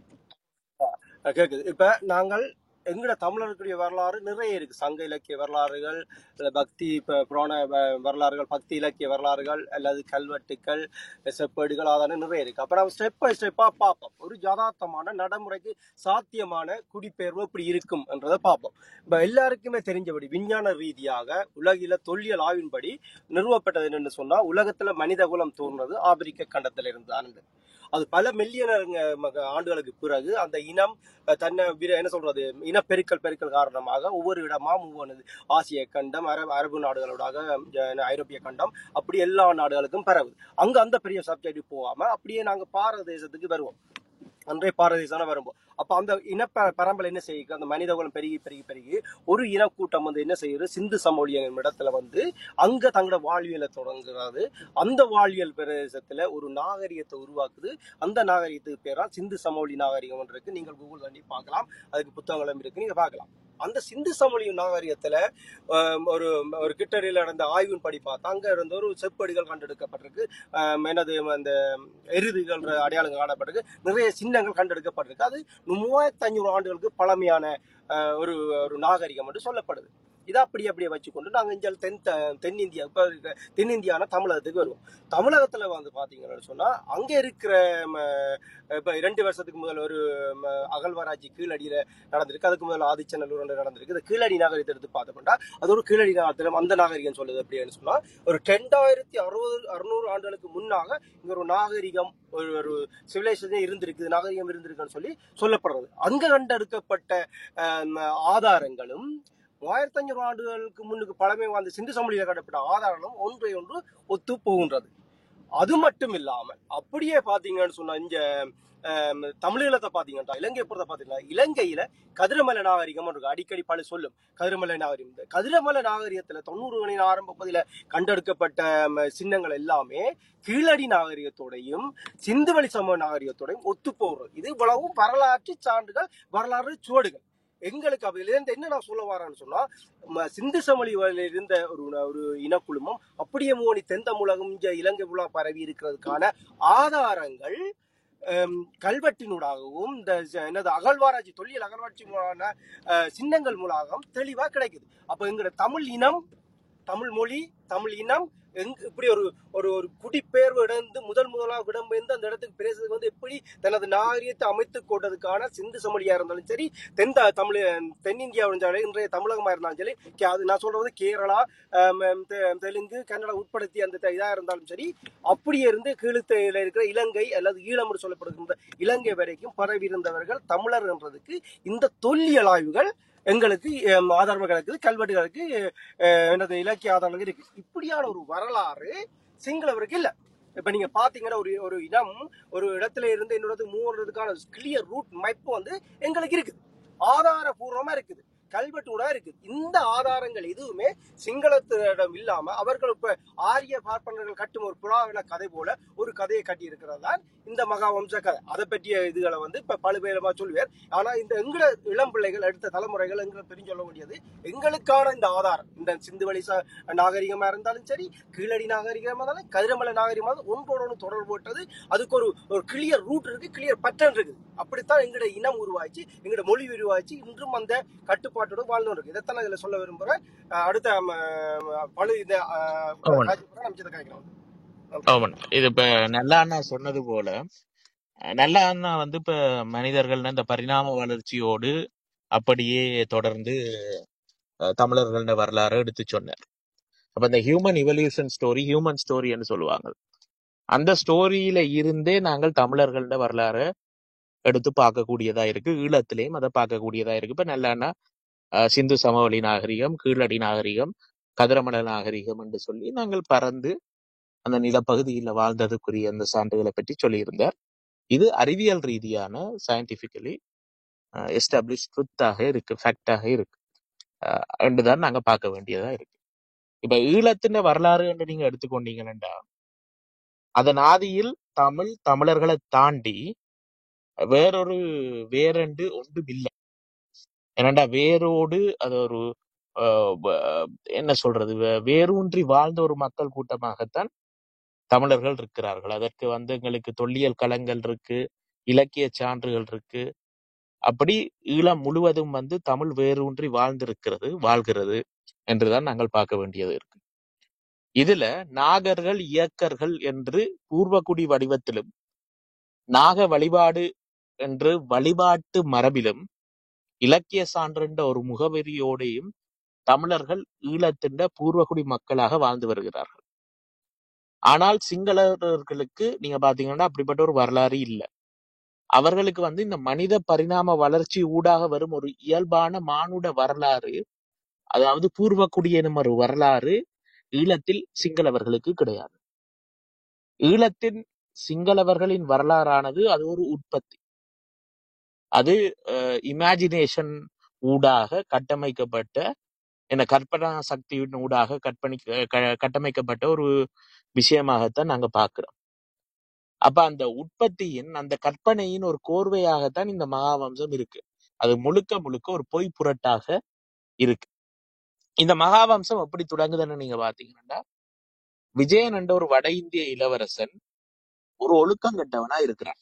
அஹ் கேக்குது இப்ப நாங்கள் எங்கட தமிழர்களுடைய வரலாறு நிறைய இருக்கு சங்க இலக்கிய வரலாறுகள் இல்ல பக்தி இப்ப புராண வ- வரலாறுகள் பக்தி இலக்கிய வரலாறுகள் அல்லது கல்வெட்டுக்கள் செப்பேடுகள் அதான நிறைய இருக்கு அப்ப நம்ம ஸ்டெப் பை ஸ்டெப்பா பார்ப்போம் ஒரு யதார்த்தமான நடைமுறைக்கு சாத்தியமான குடிபெயர்வு இப்படி இருக்கும் என்றதை பார்ப்போம் இப்ப எல்லாருக்குமே தெரிஞ்சபடி விஞ்ஞான ரீதியாக உலகில தொல்லியல் ஆய்வின்படி நிறுவப்பட்டது என்னன்னு சொன்னா உலகத்துல மனித குலம் தோன்றது ஆப்பிரிக்க கண்டத்துல இருந்து அது பல மில்லியன் ஆண்டுகளுக்கு பிறகு அந்த இனம் அஹ், தன்னை விர- என்ன சொல்றது இனப்பெருக்கல் பெருக்கல் காரணமாக ஒவ்வொரு இடமா மூவ் ஆனது ஆசிய கண்டம் அரபு அரபு நாடுகளோடாக அஹ், ஐரோப்பிய கண்டம் அப்படி எல்லா நாடுகளுக்கும் பரவுது அங்க அந்த பெரிய சப்ஜெக்ட் போகாம அப்படியே நாங்க பாரத தேசத்துக்கு வருவோம் அன்றைய பாரதேசம் வரும்போது அப்ப அந்த இன ப- பரம்பல் என்ன செய்யுது அந்த மனிதகுலம் பெருகி பெருகி பெருகி ஒரு இனக்கூட்டம் வந்து என்ன செய்யுது சிந்து சமொழி எனும் இடத்துல வந்து அங்க தங்களோட வாழ்வியலை தொடங்குறது அந்த வாழ்வியல் பிரதேசத்துல ஒரு நாகரிகத்தை உருவாக்குது அந்த நாகரிகத்துக்கு பேரா சிந்து சமவெளி நாகரிகம் இருக்கு நீங்கள் கூகுள் பண்ணி பார்க்கலாம் அதுக்கு புத்தகங்களும் இருக்கு நீங்க பார்க்கலாம் அந்த சிந்து சமவெளி நாகரிகத்துல ஆம், ஒரு ஒரு கிட்டடியில் நடந்த ஆய்வின் படி பார்த்தா அங்க இருந்த ஒரு செப்படிகள் கண்டெடுக்கப்பட்டிருக்கு ஆம், என்னது அந்த எருதுகள் அடையாளங்கள் காணப்பட்டிருக்கு நிறைய சின்னங்கள் கண்டெடுக்கப்பட்டிருக்கு அது மூவாயிரத்தி ஐநூறு ஆண்டுகளுக்கு பழமையான ஆஹ், ஒரு ஒரு நாகரிகம் என்று சொல்லப்படுது இதை அப்படி அப்படியே வச்சுக்கொண்டு நாங்கள் இங்கே தென் த- தென்னிந்தியா இப்போ இருக்க தென்னிந்தியான தமிழகத்துக்கு வருவோம் தமிழகத்துல வந்து பாத்தீங்கன்னு சொன்னா அங்க இருக்கிற ம, இப்ப இரண்டு வருஷத்துக்கு முதல் ஒரு ம, அகழ்வாராய்ச்சி கீழடியில நடந்திருக்கு அதுக்கு முதல்ல ஆதிச்சநல்லூர் ஒன்று நடந்திருக்கு இந்த கீழடி நாகரிகத்தை எடுத்து பார்த்தோம்னா அது ஒரு கீழடி நாகரிகத்தில் அந்த நாகரிகம் சொல்லுது அப்படின்னு சொன்னா ஒரு ரெண்டாயிரத்தி அறுபது அறுநூறு ஆண்டுகளுக்கு முன்னாக இங்க ஒரு நாகரிகம் ஒரு ஒரு சிவிலைசேஷன் இருந்திருக்கு நாகரிகம் இருந்திருக்குன்னு சொல்லி சொல்லப்படுறது அங்க கண்டெடுக்கப்பட்ட ஆம், ஆதாரங்களும் மூவாயிரத்தி ஐநூறு ஆண்டுகளுக்கு முன்னுக்கு பழமை வாழ்ந்த சிந்து சமொழியில் கட்டப்பட்ட ஆதாரங்களும் ஒன்றை ஒன்று ஒத்து போகின்றது அது மட்டும் இல்லாமல் அப்படியே பாத்தீங்கன்னு சொன்னா இங்க ஆம், தமிழீழத்தை பாத்தீங்கன்னா இலங்கை பொறுத்த பாத்தீங்கன்னா இலங்கையில கதிரமலை நாகரிகம் இருக்கு அடிக்கடி பல சொல்லும் கதிரமலை நாகரிகம் இந்த கதிரமலை நாகரிகத்துல தொண்ணூறுகளின் ஆரம்ப பகுதியில கண்டெடுக்கப்பட்ட ம, சின்னங்கள் எல்லாமே கீழடி நாகரிகத்தோடையும் சிந்துவெளி சமூக நாகரிகத்தோடையும் ஒத்து போகிறது இது இவ்வளவும் வரலாற்று சான்றுகள் வரலாறு சுவடுகள் எங்களுக்கு அதுல இருந்து என்ன நான் சொல்ல வரேன்னு சொன்னா ம, சிந்து சமொழி வழியில இருந்த ஒரு ஒரு இனக்குழுமம் அப்படியே மோனி தென் தமிழகம் இங்க இலங்கை உலா பரவி இருக்கிறதுக்கான ஆதாரங்கள் ஹம், கல்வெட்டினூடாகவும் இந்த ஜ- என்னது அகழ்வாராய்ச்சி தொல்லியல் அகழ்வாராய்ச்சி மூலமான அஹ், சின்னங்கள் மூலமாக தெளிவா கிடைக்குது அப்ப எங்களோட தமிழ் இனம் தமிழ் மொழி தமிழ் இனம் எங்க இப்படி ஒரு ஒரு ஒரு குடிபெயர்வு இடந்து முதல் முதலாக இடம்பெயர்ந்து அந்த இடத்துக்கு பேசுறதுக்கு வந்து எப்படி தனது நாகரிகத்தை அமைத்துக் கொண்டதுக்கான சிந்து சமொழியா இருந்தாலும் சரி தென் த- தமிழ் தென்னிந்தியாவும் இருந்தாலும் சரி, இன்றைய தமிழகமா இருந்தாலும் சரி கே- அது நான் சொல்றது கேரளா ஆம், ஆம், தெ- தெலுங்கு கன்னடா உட்படுத்தி அந்த த- இதா இருந்தாலும் சரி அப்படியே இருந்து கீழ்த்தையில இருக்கிற இலங்கை அல்லது ஈழம் என்று சொல்லப்படுகின்ற இலங்கை வரைக்கும் பரவி இருந்தவர்கள் தமிழர் என்றதுக்கு இந்த தொல்லியல் ஆய்வுகள் எங்களுக்கு ஆம், ஆதாரம் கிடைக்குது கல்வெட்டுகளுக்கு அஹ், என்னது இலக்கிய ஆதாரங்கள் இருக்கு இப்படியான ஒரு வரலாறு சிங்களவருக்கு இல்ல இப்ப நீங்க பாத்தீங்கன்னா ஒரு ஒரு இடம் ஒரு இடத்துல இருந்து இன்னொரு மூவதுக்கான கிளியர் ரூட் மைப் வந்து எங்களுக்கு இருக்குது ஆதாரபூர்வமா இருக்குது கல்வெட்டோட இருக்குது இந்த ஆதாரங்கள் எதுவுமே சிங்களத்திடம் இல்லாம அவர்கள் இப்ப ஆரிய பார்ப்பனர்கள் கட்டும் ஒரு புறாவின கதை போல ஒரு கதையை கட்டி இருக்கிறது தான் இந்த மகாவம்ச கதை அதை பற்றிய இதுகளை வந்து இப்ப பல்வேறுமா சொல்லுவார் ஆனா இந்த எங்கட இளம் பிள்ளைகள் அடுத்த தலைமுறைகள் எங்களை தெரிஞ்சு சொல்ல முடியாது எங்களுக்கான இந்த ஆதாரம் இந்த சிந்துவெளி ச- நாகரிகமா இருந்தாலும் சரி கீழடி நாகரிகமா இருந்தாலும் கதிரமலை நாகரிகமா இருந்தாலும் ஒன்றோட ஒன்று தொடர்பு போட்டது அதுக்கு ஒரு ஒரு கிளியர் ரூட் இருக்கு கிளியர் பட்டன் இருக்குது அப்படித்தான் எங்கட இனம் உருவாச்சு எங்கட மொழி உருவாச்சு இன்றும் அந்த கட்டுப்பாட்டோட வாழ்ந்து இருக்கு இதைத்தான் இதுல சொல்ல விரும்புறேன் அஹ் அடுத்த ம, ம, பழு இந்த அஹ், ஆமாண்ணா காட்சி படம் அமைச்சதை காய்க்கிறோம் ஆமாண்ணா இது இப்ப நல்லா அண்ணா சொன்னது போல அஹ் நல்லா அண்ணா வந்து இப்ப மனிதர்கள் இந்த பரிணாம வளர்ச்சியோடு அப்படியே தொடர்ந்து அஹ், தமிழர்களோட வரலாறு எடுத்து சொன்னார் அப்ப இந்த ஹியூமன் இவல்யூஷன் ஸ்டோரி ஹியூமன் ஸ்டோரின்னு சொல்லுவாங்க அந்த ஸ்டோரியில இருந்தே நாங்கள் தமிழர்களோட வரலாறு எடுத்து பார்க்கக்கூடியதா இருக்கு ஈழத்திலேயும் அதை பார்க்கக்கூடியதா இருக்கு இப்ப நல்லா சிந்து சமவெளி நாகரிகம் கீழடி நாகரிகம் கதிரமண நாகரிகம் என்று சொல்லி நாங்கள் பறந்து அந்த நிலப்பகுதியில் வாழ்ந்ததுக்குரிய அந்த சான்றுகளை பற்றி சொல்லியிருந்தார் இது அறிவியல் ரீதியான சயின்டிபிக்கலி எஸ்டாப்ளிஷ் ட்ருத்தாக இருக்கு ஃபேக்டாக இருக்கு அஹ் என்றுதான் நாங்க பார்க்க வேண்டியதா இருக்கு இப்ப ஈழத்தின் வரலாறு என்று நீங்க எடுத்துக்கொண்டீங்கன்னா அதன் ஆதியில் தமிழ் தமிழர்களை தாண்டி வேறொரு வேறென்று ஒன்றும் இல்லை ஏன்னாண்டா வேரோடு அது ஒரு ஆஹ் வ- என்ன சொல்றது வே- வேரூன்றி வாழ்ந்த ஒரு மக்கள் கூட்டமாகத்தான் தமிழர்கள் இருக்கிறார்கள் அதற்கு வந்து எங்களுக்கு தொல்லியல் களங்கள் இருக்கு இலக்கிய சான்றுகள் இருக்கு அப்படி ஈழம் முழுவதும் வந்து தமிழ் வேரூன்றி வாழ்ந்திருக்கிறது வாழ்கிறது என்றுதான் நாங்கள் பார்க்க வேண்டியது இருக்கு இதுல நாகர்கள் இயக்கர்கள் என்று பூர்வகுடி வடிவத்திலும் நாக வழிபாடு என்று வழிபாட்டு மரபிலும் இலக்கிய சான்றென்ற ஒரு முகவரியோடையும் தமிழர்கள் ஈழத்தின் பூர்வகுடி மக்களாக வாழ்ந்து வருகிறார்கள் ஆனால் சிங்களவர்களுக்கு நீங்க பாத்தீங்கன்னா அப்படிப்பட்ட ஒரு வரலாறு இல்லை அவர்களுக்கு வந்து இந்த மனித பரிணாம வளர்ச்சி ஊடாக வரும் ஒரு இயல்பான மானுட வரலாறு அதாவது பூர்வகுடி எனும் ஒரு வரலாறு ஈழத்தில் சிங்களவர்களுக்கு கிடையாது ஈழத்தின் சிங்களவர்களின் வரலாறானது அது ஒரு உற்பத்தி அது இமேஜினேஷன் ஊடாக கட்டமைக்கப்பட்ட என்ன கற்பனா சக்தியின் ஊடாக கற்பனை க- கட்டமைக்கப்பட்ட ஒரு விஷயமாகத்தான் நாங்க பார்க்கிறோம் அப்ப அந்த உற்பத்தியின் அந்த கற்பனையின் ஒரு கோர்வையாகத்தான் இந்த மகாவம்சம் இருக்கு அது முழுக்க முழுக்க ஒரு பொய் புரட்டாக இருக்கு இந்த மகாவம்சம் எப்படி தொடங்குதுன்னு நீங்க பாத்தீங்கன்னா விஜயன் என்ற ஒரு வட இந்திய இளவரசன் ஒரு ஒழுக்கங்கெட்டவனா இருக்கிறான்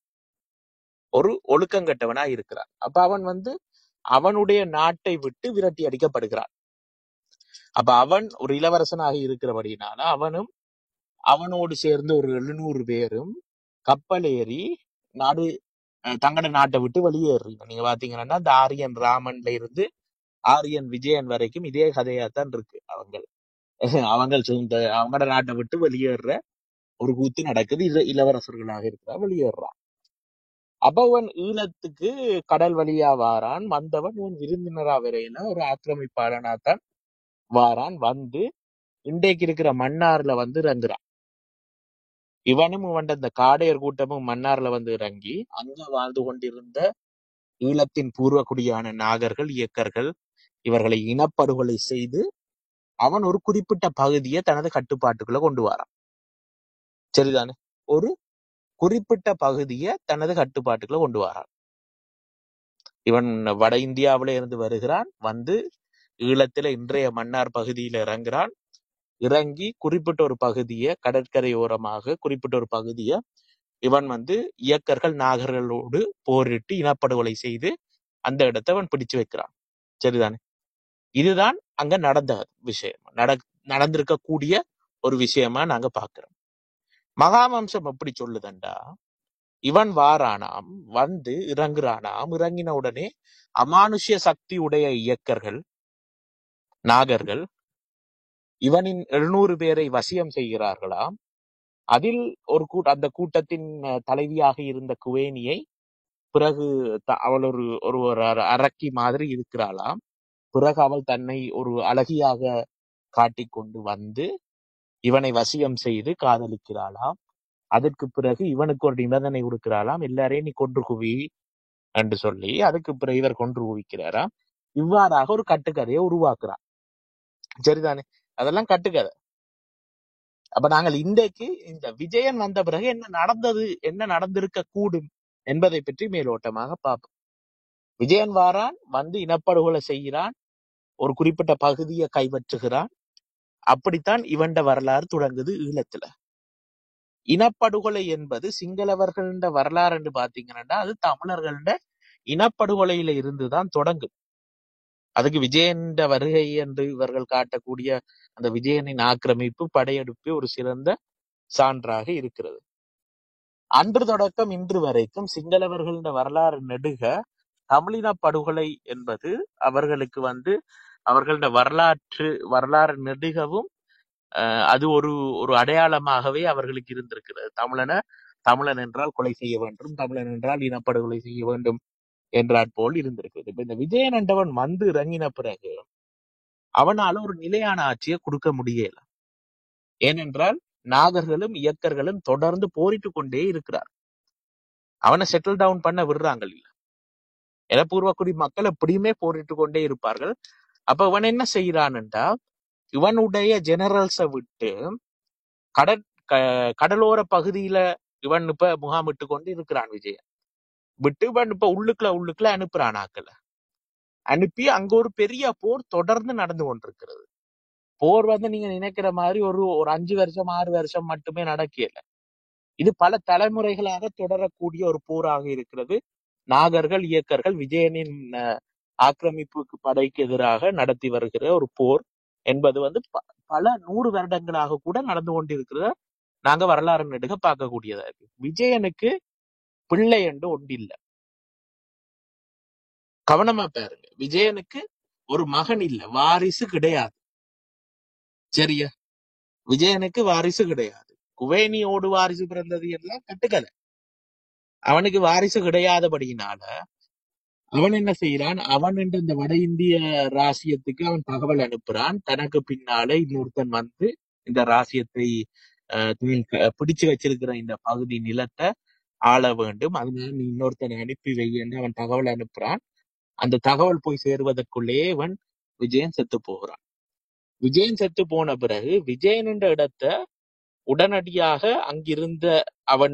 ஒரு ஒழுக்கங்கெட்டவனா இருக்கிறான் அப்ப அவன் வந்து அவனுடைய நாட்டை விட்டு விரட்டி அடிக்கப்படுகிறான் அப்ப அவன் ஒரு இளவரசனாக இருக்கிறபடினால அவனும் அவனோடு சேர்ந்து ஒரு எழுநூறு பேரும் கப்பல் ஏறி நாடு அஹ், தங்களோட நாட்டை விட்டு வெளியேறுறீங்க நீங்க பாத்தீங்கன்னா இந்த ஆரியன் ராமன்ல இருந்து ஆரியன் விஜயன் வரைக்கும் இதே கதையாத்தான் இருக்கு அவங்க அவங்க சொந்த அவங்களோட நாட்டை விட்டு வெளியேறுற ஒரு கூத்து நடக்குது இள இளவரசர்களாக இருக்கிறா வெளியேறான் அப்ப அவன் ஈழத்துக்கு கடல் வழியா வாரான் வந்தவன் இவன் விருந்தினரா வரையில ஒரு ஆக்கிரமிப்பாளனா தான் வாரான் வந்து இன்றைக்கு இருக்கிற மன்னார்ல வந்து இறங்குறான் இவனும் இவன் அந்த காடையர் கூட்டமும் மன்னார்ல வந்து இறங்கி அங்க வாழ்ந்து கொண்டிருந்த ஈழத்தின் பூர்வகுடியான நாகர்கள் இயக்கர்கள் இவர்களை இனப்படுகொலை செய்து அவன் ஒரு குறிப்பிட்ட பகுதியை தனது கட்டுப்பாட்டுக்குள்ள கொண்டு வரான் சரிதானே ஒரு குறிப்பிட்ட பகுதியை தனது கட்டுப்பாட்டுக்குள்ள கொண்டு வரான் இவன் வட இந்தியாவில இருந்து வருகிறான் வந்து ஈழத்துல இன்றைய மன்னார் பகுதியில இறங்குறான் இறங்கி குறிப்பிட்ட ஒரு பகுதியை கடற்கரையோரமாக குறிப்பிட்ட ஒரு பகுதியை இவன் வந்து இயக்கர்கள் நாகர்களோடு போரிட்டு இனப்படுகொலை செய்து அந்த இடத்தை அவன் பிடிச்சு வைக்கிறான் சரிதானே இதுதான் அங்க நடந்த விஷயம் நட நடந்திருக்கக்கூடிய ஒரு விஷயமா நாங்க பாக்குறோம் மகாவம்சம் எப்படி சொல்லுதண்டா இவன் வாரானாம் வந்து இறங்குறானாம் இறங்கின உடனே அமானுஷ்ய சக்தி உடைய இயக்கர்கள் நாகர்கள் இவனின் எழுநூறு பேரை வசியம் செய்கிறார்களாம் அதில் ஒரு கூட்ட அந்த கூட்டத்தின் அஹ், தலைவியாக இருந்த குவேனியை பிறகு த- அவள் ஒரு ஒரு ஒரு அர- அரக்கி மாதிரி இருக்கிறாளாம் பிறகு அவள் தன்னை ஒரு அழகியாக காட்டிக்கொண்டு வந்து இவனை வசியம் செய்து காதலிக்கிறாளாம் அதற்கு பிறகு இவனுக்கு ஒரு நிபந்தனை கொடுக்கிறாளாம் எல்லாரையும் நீ கொன்று குவி என்று சொல்லி அதுக்கு பிறகு இவர் கொன்று குவிக்கிறாராம் இவ்வாறாக ஒரு கட்டுக்கதையை உருவாக்குறான் சரிதானே அதெல்லாம் கட்டுக்கதை அப்ப நாங்கள் இன்றைக்கு இந்த விஜயன் வந்த பிறகு என்ன நடந்தது என்ன நடந்திருக்க கூடும் என்பதை பற்றி மேலோட்டமாக பார்ப்போம் விஜயன் வாரான் வந்து இனப்படுகொலை செய்கிறான் ஒரு குறிப்பிட்ட பகுதியை கைப்பற்றுகிறான் அப்படித்தான் இவண்ட வரலாறு தொடங்குது ஈழத்துல இனப்படுகொலை என்பது சிங்களவர்கள வரலாறு என்று பாத்தீங்கன்னா அது தமிழர்கள இனப்படுகொலையில இருந்துதான் தொடங்குது அதுக்கு விஜயன் வருகை என்று இவர்கள் காட்டக்கூடிய அந்த விஜயனின் ஆக்கிரமிப்பு படையெடுப்பு ஒரு சிறந்த சான்றாக இருக்கிறது அன்று தொடக்கம் இன்று வரைக்கும் சிங்களவர்களின் வரலாறு நெடுக தமிழின படுகொலை என்பது அவர்களுக்கு வந்து அவர்களோட வரலாற்று வரலாறு நெடுகவும் அஹ், அது ஒரு ஒரு அடையாளமாகவே அவர்களுக்கு இருந்திருக்கிறது தமிழன தமிழன் என்றால் கொலை செய்ய வேண்டும் தமிழன் என்றால் இனப்படுகொலை செய்ய வேண்டும் என்றாற் போல் இருந்திருக்கிறது இப்ப இந்த விஜயன் என்றவன் வந்து இறங்கின பிறகு அவனால ஒரு நிலையான ஆட்சியை கொடுக்க முடியல ஏனென்றால் நாகர்களும் இயக்கர்களும் தொடர்ந்து போரிட்டு கொண்டே இருக்கிறார் அவனை செட்டில் டவுன் பண்ண விடுறாங்க இல்ல இனப்பூர்வக்குடி மக்கள் எப்படியுமே போரிட்டு கொண்டே இருப்பார்கள் அப்ப இவன் என்ன செய்யறான்டா இவனுடைய ஜெனரல்ஸை விட்டு கடற் க- கடலோர பகுதியில இவன் இப்ப முகாமிட்டு கொண்டு இருக்கிறான் விஜயன் விட்டு இவன் இப்ப உள்ளுக்குள்ள உள்ளுக்குள்ள அனுப்புறான் ஆக்களை அனுப்பி அங்க ஒரு பெரிய போர் தொடர்ந்து நடந்து கொண்டிருக்கிறது போர் வந்து நீங்க நினைக்கிற மாதிரி ஒரு ஒரு அஞ்சு வருஷம் ஆறு வருஷம் மட்டுமே நடக்கல இது பல தலைமுறைகளாக தொடரக்கூடிய ஒரு போராக இருக்கிறது நாகர்கள் இயக்கர்கள் விஜயனின் அஹ், ஆக்கிரமிப்புக்கு படைக்கு எதிராக நடத்தி வருகிற ஒரு போர் என்பது வந்து ப- பல நூறு வருடங்களாக கூட நடந்து கொண்டிருக்கிறத நாங்க வரலாறு நெடுக பார்க்கக்கூடியதா இருக்கு விஜயனுக்கு பிள்ளை என்று ஒன்று இல்ல கவனமா பாருங்க விஜயனுக்கு ஒரு மகன் இல்ல வாரிசு கிடையாது சரியா விஜயனுக்கு வாரிசு கிடையாது குவேனியோடு வாரிசு பிறந்தது எல்லாம் கட்டுக்கதை அவனுக்கு வாரிசு கிடையாதபடியினால அவன் என்ன செய்யறான் அவன் என்ற இந்த வட இந்திய ராசியத்துக்கு அவன் தகவல் அனுப்புறான் தனக்கு பின்னால இன்னொருத்தன் வந்து இந்த ராசியத்தை அஹ், தன் க- பிடிச்சு வச்சிருக்கிற இந்த பகுதி நிலத்தை ஆள வேண்டும் அதனால நீ இன்னொருத்தனை அனுப்பி வை என்று அவன் தகவல் அனுப்புறான் அந்த தகவல் போய் சேருவதற்குள்ளேயே இவன் விஜயன் செத்து போகிறான் விஜயன் செத்து போன பிறகு விஜயன் என்ற இடத்தை உடனடியாக அங்கிருந்த அவன்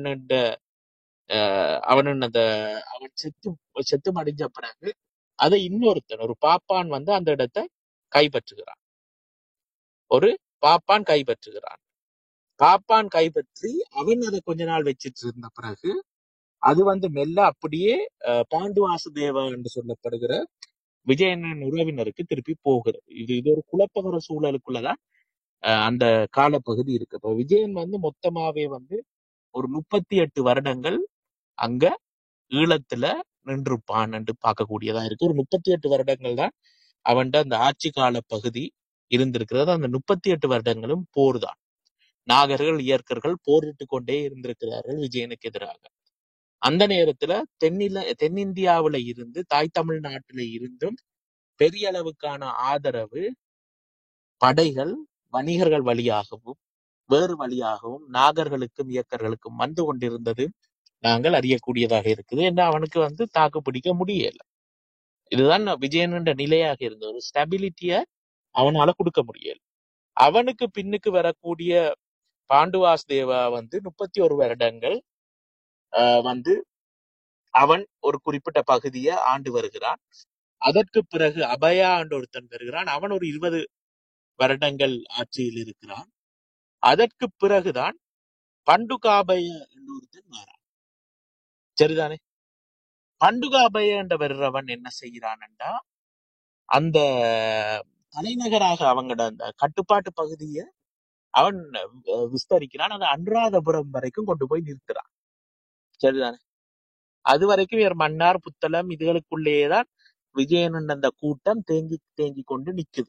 அவன் அந்த அவன் செத்து செத்து மடிஞ்ச பிறகு அதை இன்னொருத்தன் ஒரு பாப்பான் வந்து அந்த இடத்தை கைப்பற்றுகிறான் ஒரு பாப்பான் கைப்பற்றுகிறான் பாப்பான் கைப்பற்றி அவன் அதை கொஞ்ச நாள் வச்சிட்டு இருந்த பிறகு அது வந்து மெல்ல அப்படியே அஹ், பாண்டு வாசுதேவா என்று சொல்லப்படுகிற விஜயனின் உறவினருக்கு திருப்பி போகிறது இது இது ஒரு குழப்பகர சூழலுக்குள்ளதான் அஹ், அந்த காலப்பகுதி இருக்கு இப்போ விஜயன் வந்து மொத்தமாவே வந்து ஒரு முப்பத்தி எட்டு வருடங்கள் அங்க ஈழத்துல நின்றுப்பான் என்று பார்க்கக்கூடியதா இருக்கு ஒரு முப்பத்தி எட்டு வருடங்கள் தான் அவன்ட அந்த ஆட்சி கால பகுதி இருந்திருக்கிறது அந்த முப்பத்தி எட்டு வருடங்களும் போர் தான் நாகர்கள் இயற்கர்கள் போரிட்டு கொண்டே இருந்திருக்கிறார்கள் விஜயனுக்கு எதிராக அந்த நேரத்துல தென்னில தென்னிந்தியாவுல இருந்து தாய் தமிழ்நாட்டில இருந்தும் பெரிய அளவுக்கான ஆதரவு படைகள் வணிகர்கள் வழியாகவும் வேறு வழியாகவும் நாகர்களுக்கும் இயக்கர்களுக்கும் வந்து கொண்டிருந்தது நாங்கள் அறியக்கூடியதாக இருக்குது என்று அவனுக்கு வந்து தாக்கு பிடிக்க முடியல இதுதான் விஜயன் என்ற நிலையாக இருந்த ஒரு ஸ்டெபிலிட்டிய அவனால கொடுக்க முடியல அவனுக்கு பின்னுக்கு வரக்கூடிய பாண்டுவாஸ் தேவா வந்து முப்பத்தி ஒரு வருடங்கள் ஆஹ், வந்து அவன் ஒரு குறிப்பிட்ட பகுதியை ஆண்டு வருகிறான் அதற்கு பிறகு அபயா என்ற ஒருத்தன் வருகிறான் அவன் ஒரு இருபது வருடங்கள் ஆட்சியில் இருக்கிறான் அதற்கு பிறகுதான் பண்டுகாபய என்ற ஒருத்தன் வரான் சரிதானே பண்டுகாபய என்ற வருறவன் என்ன செய்கிறான்டா அந்த தலைநகராக அவங்களோட அந்த கட்டுப்பாட்டு பகுதியை அவன் அஹ், விஸ்தரிக்கிறான் அது அனுராதபுரம் வரைக்கும் கொண்டு போய் நிறுத்துறான் சரிதானே அது வரைக்கும் இவர் மன்னார் புத்தளம் இதுகளுக்குள்ளேயேதான் விஜயன் அந்த கூட்டம் தேங்கி தேங்கி கொண்டு நிக்குது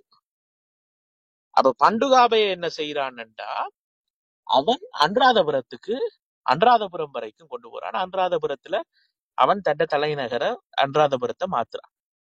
அப்ப பண்டுகாபைய என்ன செய்யறான்டா அவன் அனுராதபுரத்துக்கு அனுராதபுரம் வரைக்கும் கொண்டு போறான் அனுராதபுரத்துல அவன் தன்ட தலைநகர அனுராதபுரத்தை மாத்துறான்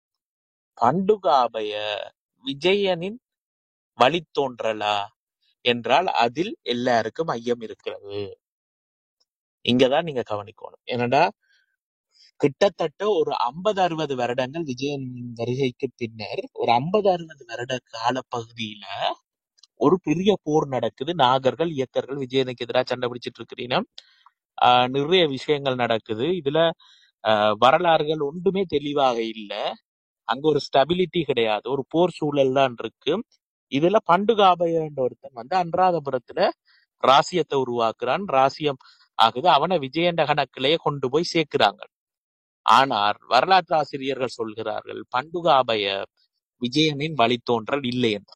பண்டுகாபய விஜயனின் வழித்தோன்றலா என்றால் அதில் எல்லாருக்கும் ஐயம் இருக்கிறது இங்கதான் நீங்க கவனிக்கணும் என்னடா கிட்டத்தட்ட ஒரு ஐம்பது அறுபது வருடங்கள் விஜயன் வருகைக்கு பின்னர் ஒரு ஐம்பது அறுபது வருட கால பகுதியில ஒரு பெரிய போர் நடக்குது நாகர்கள் இயக்கர்கள் விஜயனுக்கு எதிராக சண்டை பிடிச்சிட்டு இருக்கிறீங்க ஆஹ் நிறைய விஷயங்கள் நடக்குது இதுல ஆஹ் வரலாறுகள் ஒன்றுமே தெளிவாக இல்ல அங்க ஒரு ஸ்டெபிலிட்டி கிடையாது ஒரு போர் சூழல் தான் இருக்கு இதுல பண்டுகாபயன்ற ஒருத்தன் வந்து அனுராதபுரத்துல ராசியத்தை உருவாக்குறான் ராசியம் ஆகுது அவனை விஜயண்ட கணக்கிலேயே கொண்டு போய் சேர்க்கிறாங்க ஆனால் வரலாற்று ஆசிரியர்கள் சொல்கிறார்கள் பண்டுகாபய விஜயனின் வழித்தோன்றல் இல்லை என்று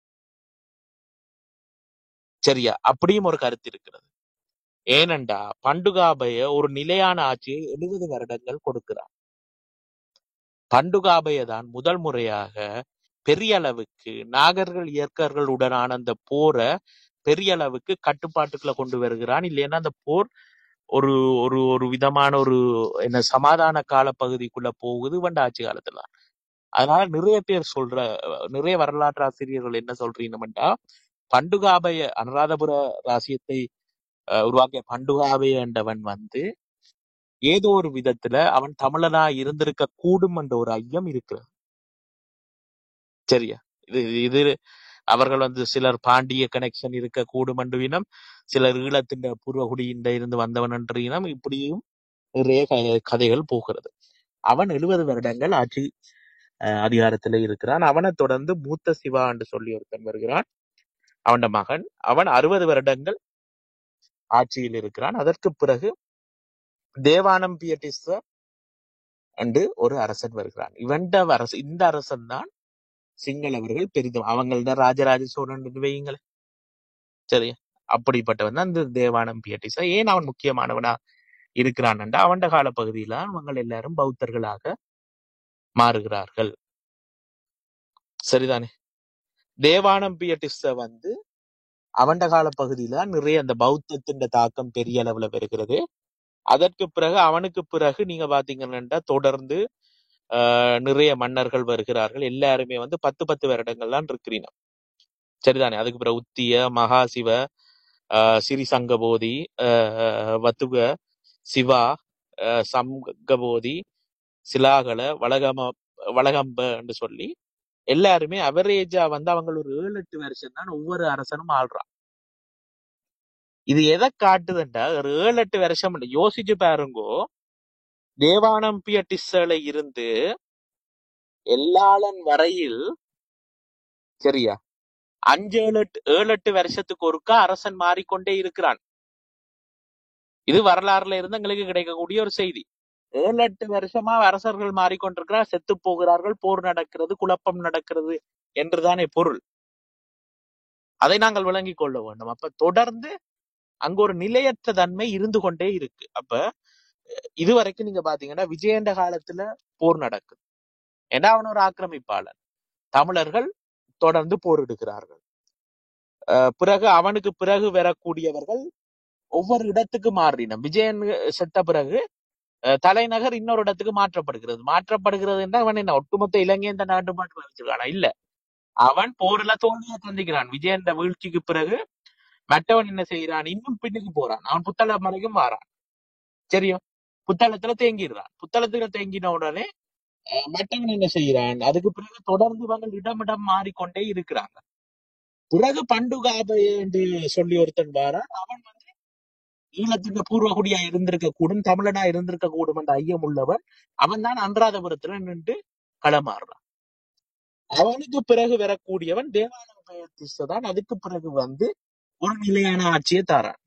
சரியா அப்படியும் ஒரு கருத்து இருக்கிறது ஏனென்றா பண்டுகாபய ஒரு நிலையான ஆட்சியை எழுபது வருடங்கள் கொடுக்கிறார் பண்டுகாபய தான் முதல் முறையாக பெரிய அளவுக்கு நாகர்கள் இயற்கர்கள் உடனான அந்த போரை பெரிய அளவுக்கு கட்டுப்பாட்டுக்குள்ள கொண்டு வருகிறான் இல்லைன்னா அந்த போர் ஒரு ஒரு ஒரு விதமான ஒரு என்ன சமாதான கால பகுதிக்குள்ள போகுது வண்ட ஆட்சி காலத்துல அதனால நிறைய பேர் சொல்ற நிறைய வரலாற்று ஆசிரியர்கள் என்ன சொல்றீங்கன்னா பண்டுகாபய அனுராதபுர ராசியத்தை அஹ், உருவாக்கிய பண்டுகாபய என்றவன் வந்து ஏதோ ஒரு விதத்துல அவன் தமிழனா இருந்திருக்க கூடும் என்ற ஒரு ஐயம் இருக்கிறது சரியா இது இது அவர்கள் வந்து சிலர் பாண்டிய கனெக்ஷன் இருக்க கூடும் என்று இனம் சிலர் ஈழத்தின் பூர்வகுடியின் இருந்து வந்தவன் என்று இனம் இப்படியும் நிறைய க- கதைகள் போகிறது அவன் எழுபது வருடங்கள் ஆட்சி அஹ், அதிகாரத்துல இருக்கிறான் அவனை தொடர்ந்து மூத்த சிவா என்று சொல்லி ஒருத்தன் வருகிறான் அவன் மகன் அவன் அறுபது வருடங்கள் ஆட்சியில் இருக்கிறான் அதற்கு பிறகு தேவானம் பியட்டிஸ் என்று ஒரு அரசன் வருகிறான் இவன்ட அரசு இந்த அரசன் தான் சிங்களவர்கள் பெரிதும் அவங்கள்ட ராஜராஜ சோழன் என்று வையுங்களேன் சரியா அப்படிப்பட்டவன் தான் இந்த தேவானம் பியட்டிஸா ஏன் அவன் முக்கியமானவனா இருக்கிறான் என்றா அவன்ட கால பகுதியில அவங்க எல்லாரும் பௌத்தர்களாக மாறுகிறார்கள் சரிதானே தேவானம் பியட்டிஸ வந்து அவன்ட கால பகுதியில நிறைய அந்த பௌத்தத்தின் தாக்கம் பெரிய அளவுல வருகிறது அதற்கு பிறகு அவனுக்கு பிறகு நீங்க பாத்தீங்கன்னா தொடர்ந்து ஆஹ், நிறைய மன்னர்கள் வருகிறார்கள் எல்லாருமே வந்து பத்து பத்து வருடங்கள் தான் இருக்கிறீங்க சரிதானே அதுக்கு பிறகு உத்திய மகாசிவ ஆஹ், சிறிசங்கபோதி ஆஹ், வத்துக சிவா ஆஹ், சங்கபோதி சிலாகல வளகம வளகம்ப என்று சொல்லி எல்லாருமே அவரேஜா வந்து அவங்க ஒரு ஏழு எட்டு வருஷம் தான் ஒவ்வொரு அரசனும் ஆள்றான் இது எதை காட்டுதுன்றா ஒரு ஏழு எட்டு வருஷம் இல்ல. யோசிச்சு பாருங்கோ தேவானம் பியட்டிஸ்ல இருந்து எல்லாளன் வரையில் சரியா அஞ்சு ஏழு எட்டு ஏழு எட்டு வருஷத்துக்கு ஒருக்கா அரசன் மாறிக்கொண்டே இருக்கிறான் இது வரலாறுல இருந்து எங்களுக்கு கிடைக்கக்கூடிய ஒரு செய்தி ஏழு எட்டு வருஷமா அரசர்கள் மாறிக்கொண்டிருக்கிறார் செத்து போகிறார்கள் போர் நடக்கிறது குழப்பம் நடக்கிறது என்றுதானே பொருள் அதை நாங்கள் விளங்கிக் கொள்ள வேண்டும் அப்ப தொடர்ந்து அங்க ஒரு நிலையற்ற தன்மை இருந்து கொண்டே இருக்கு அப்ப இதுவரைக்கும் நீங்க பாத்தீங்கன்னா விஜயண்ட காலத்துல போர் நடக்குது ஏன்னா அவன் ஒரு ஆக்கிரமிப்பாளன் தமிழர்கள் தொடர்ந்து போரிடுகிறார்கள் அஹ் பிறகு அவனுக்கு பிறகு வரக்கூடியவர்கள் ஒவ்வொரு இடத்துக்கு மாறின விஜயன் செத்த பிறகு அஹ் தலைநகர் இன்னொரு இடத்துக்கு மாற்றப்படுகிறது மாற்றப்படுகிறது என்றால் அவன் என்ன ஒட்டுமொத்த இலங்கை இந்த நாட்டு மாட்டு வச்சிருக்கானா இல்ல அவன் போர்ல தோல்வியை சந்திக்கிறான் விஜயன் வீழ்ச்சிக்கு பிறகு மற்றவன் என்ன செய்யறான் இன்னும் பின்னுக்கு போறான் அவன் புத்தளம் வரைக்கும் வாரான் சரியா புத்தளத்துல தேங்கிடுறான் புத்தளத்துல தேங்கின உடனே அஹ், மற்றவன் என்ன செய்யறான் அதுக்கு பிறகு தொடர்ந்து இவங்க இடமிடம் மாறிக்கொண்டே இருக்கிறாங்க பிறகு பண்டுகாபை என்று சொல்லி ஒருத்தன் வாரான் அவன் வந்து ஈழத்துக்கு பூர்வகுடியா இருந்திருக்க கூடும் தமிழனா இருந்திருக்க கூடும் என்ற ஐயம் உள்ளவன் அவன் தான் அன்றாதபுரத்துல நின்று களமாறுறான் அவனுக்கு பிறகு வரக்கூடியவன் தேவானந்த தான் அதுக்கு பிறகு வந்து ஒரு நிலையான ஆட்சியை தாரான்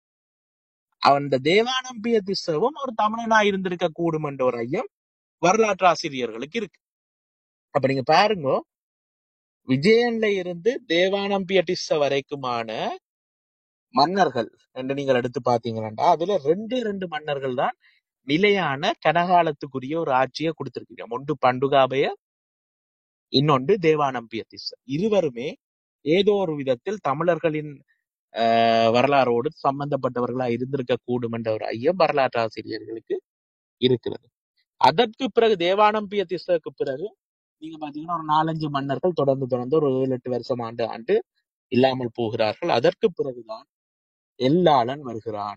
அவன் இந்த தேவானம்பிய திஸ்ஸவும் ஒரு தமிழனா இருந்திருக்க கூடும் என்ற ஒரு ஐயம் வரலாற்று ஆசிரியர்களுக்கு இருக்கு அப்ப நீங்க பாருங்க விஜயன்ல இருந்து தேவானம்பிய டிஸ்ஸ வரைக்குமான மன்னர்கள் என்று நீங்கள் எடுத்து பாத்தீங்கன்னா அதுல ரெண்டு ரெண்டு மன்னர்கள் தான் நிலையான கனகாலத்துக்குரிய ஒரு ஆட்சியை கொடுத்திருக்கீங்க ஒன்று பண்டுகாபய இன்னொன்று தேவானம்பிய திஸ்ஸ இருவருமே ஏதோ ஒரு விதத்தில் தமிழர்களின் ஆஹ், வரலாறோடு சம்பந்தப்பட்டவர்களா இருந்திருக்க கூடும் என்ற ஒரு ஐயம் வரலாற்று ஆசிரியர்களுக்கு இருக்கிறது அதற்கு பிறகு தேவானம்பிய திஸ்ஸுக்கு பிறகு நீங்க பாத்தீங்கன்னா ஒரு நாலஞ்சு மன்னர்கள் தொடர்ந்து தொடர்ந்து ஒரு ஏழு எட்டு வருஷம் ஆண்டு ஆண்டு இல்லாமல் போகிறார்கள் அதற்கு பிறகுதான் எல்லாளன் வருகிறான்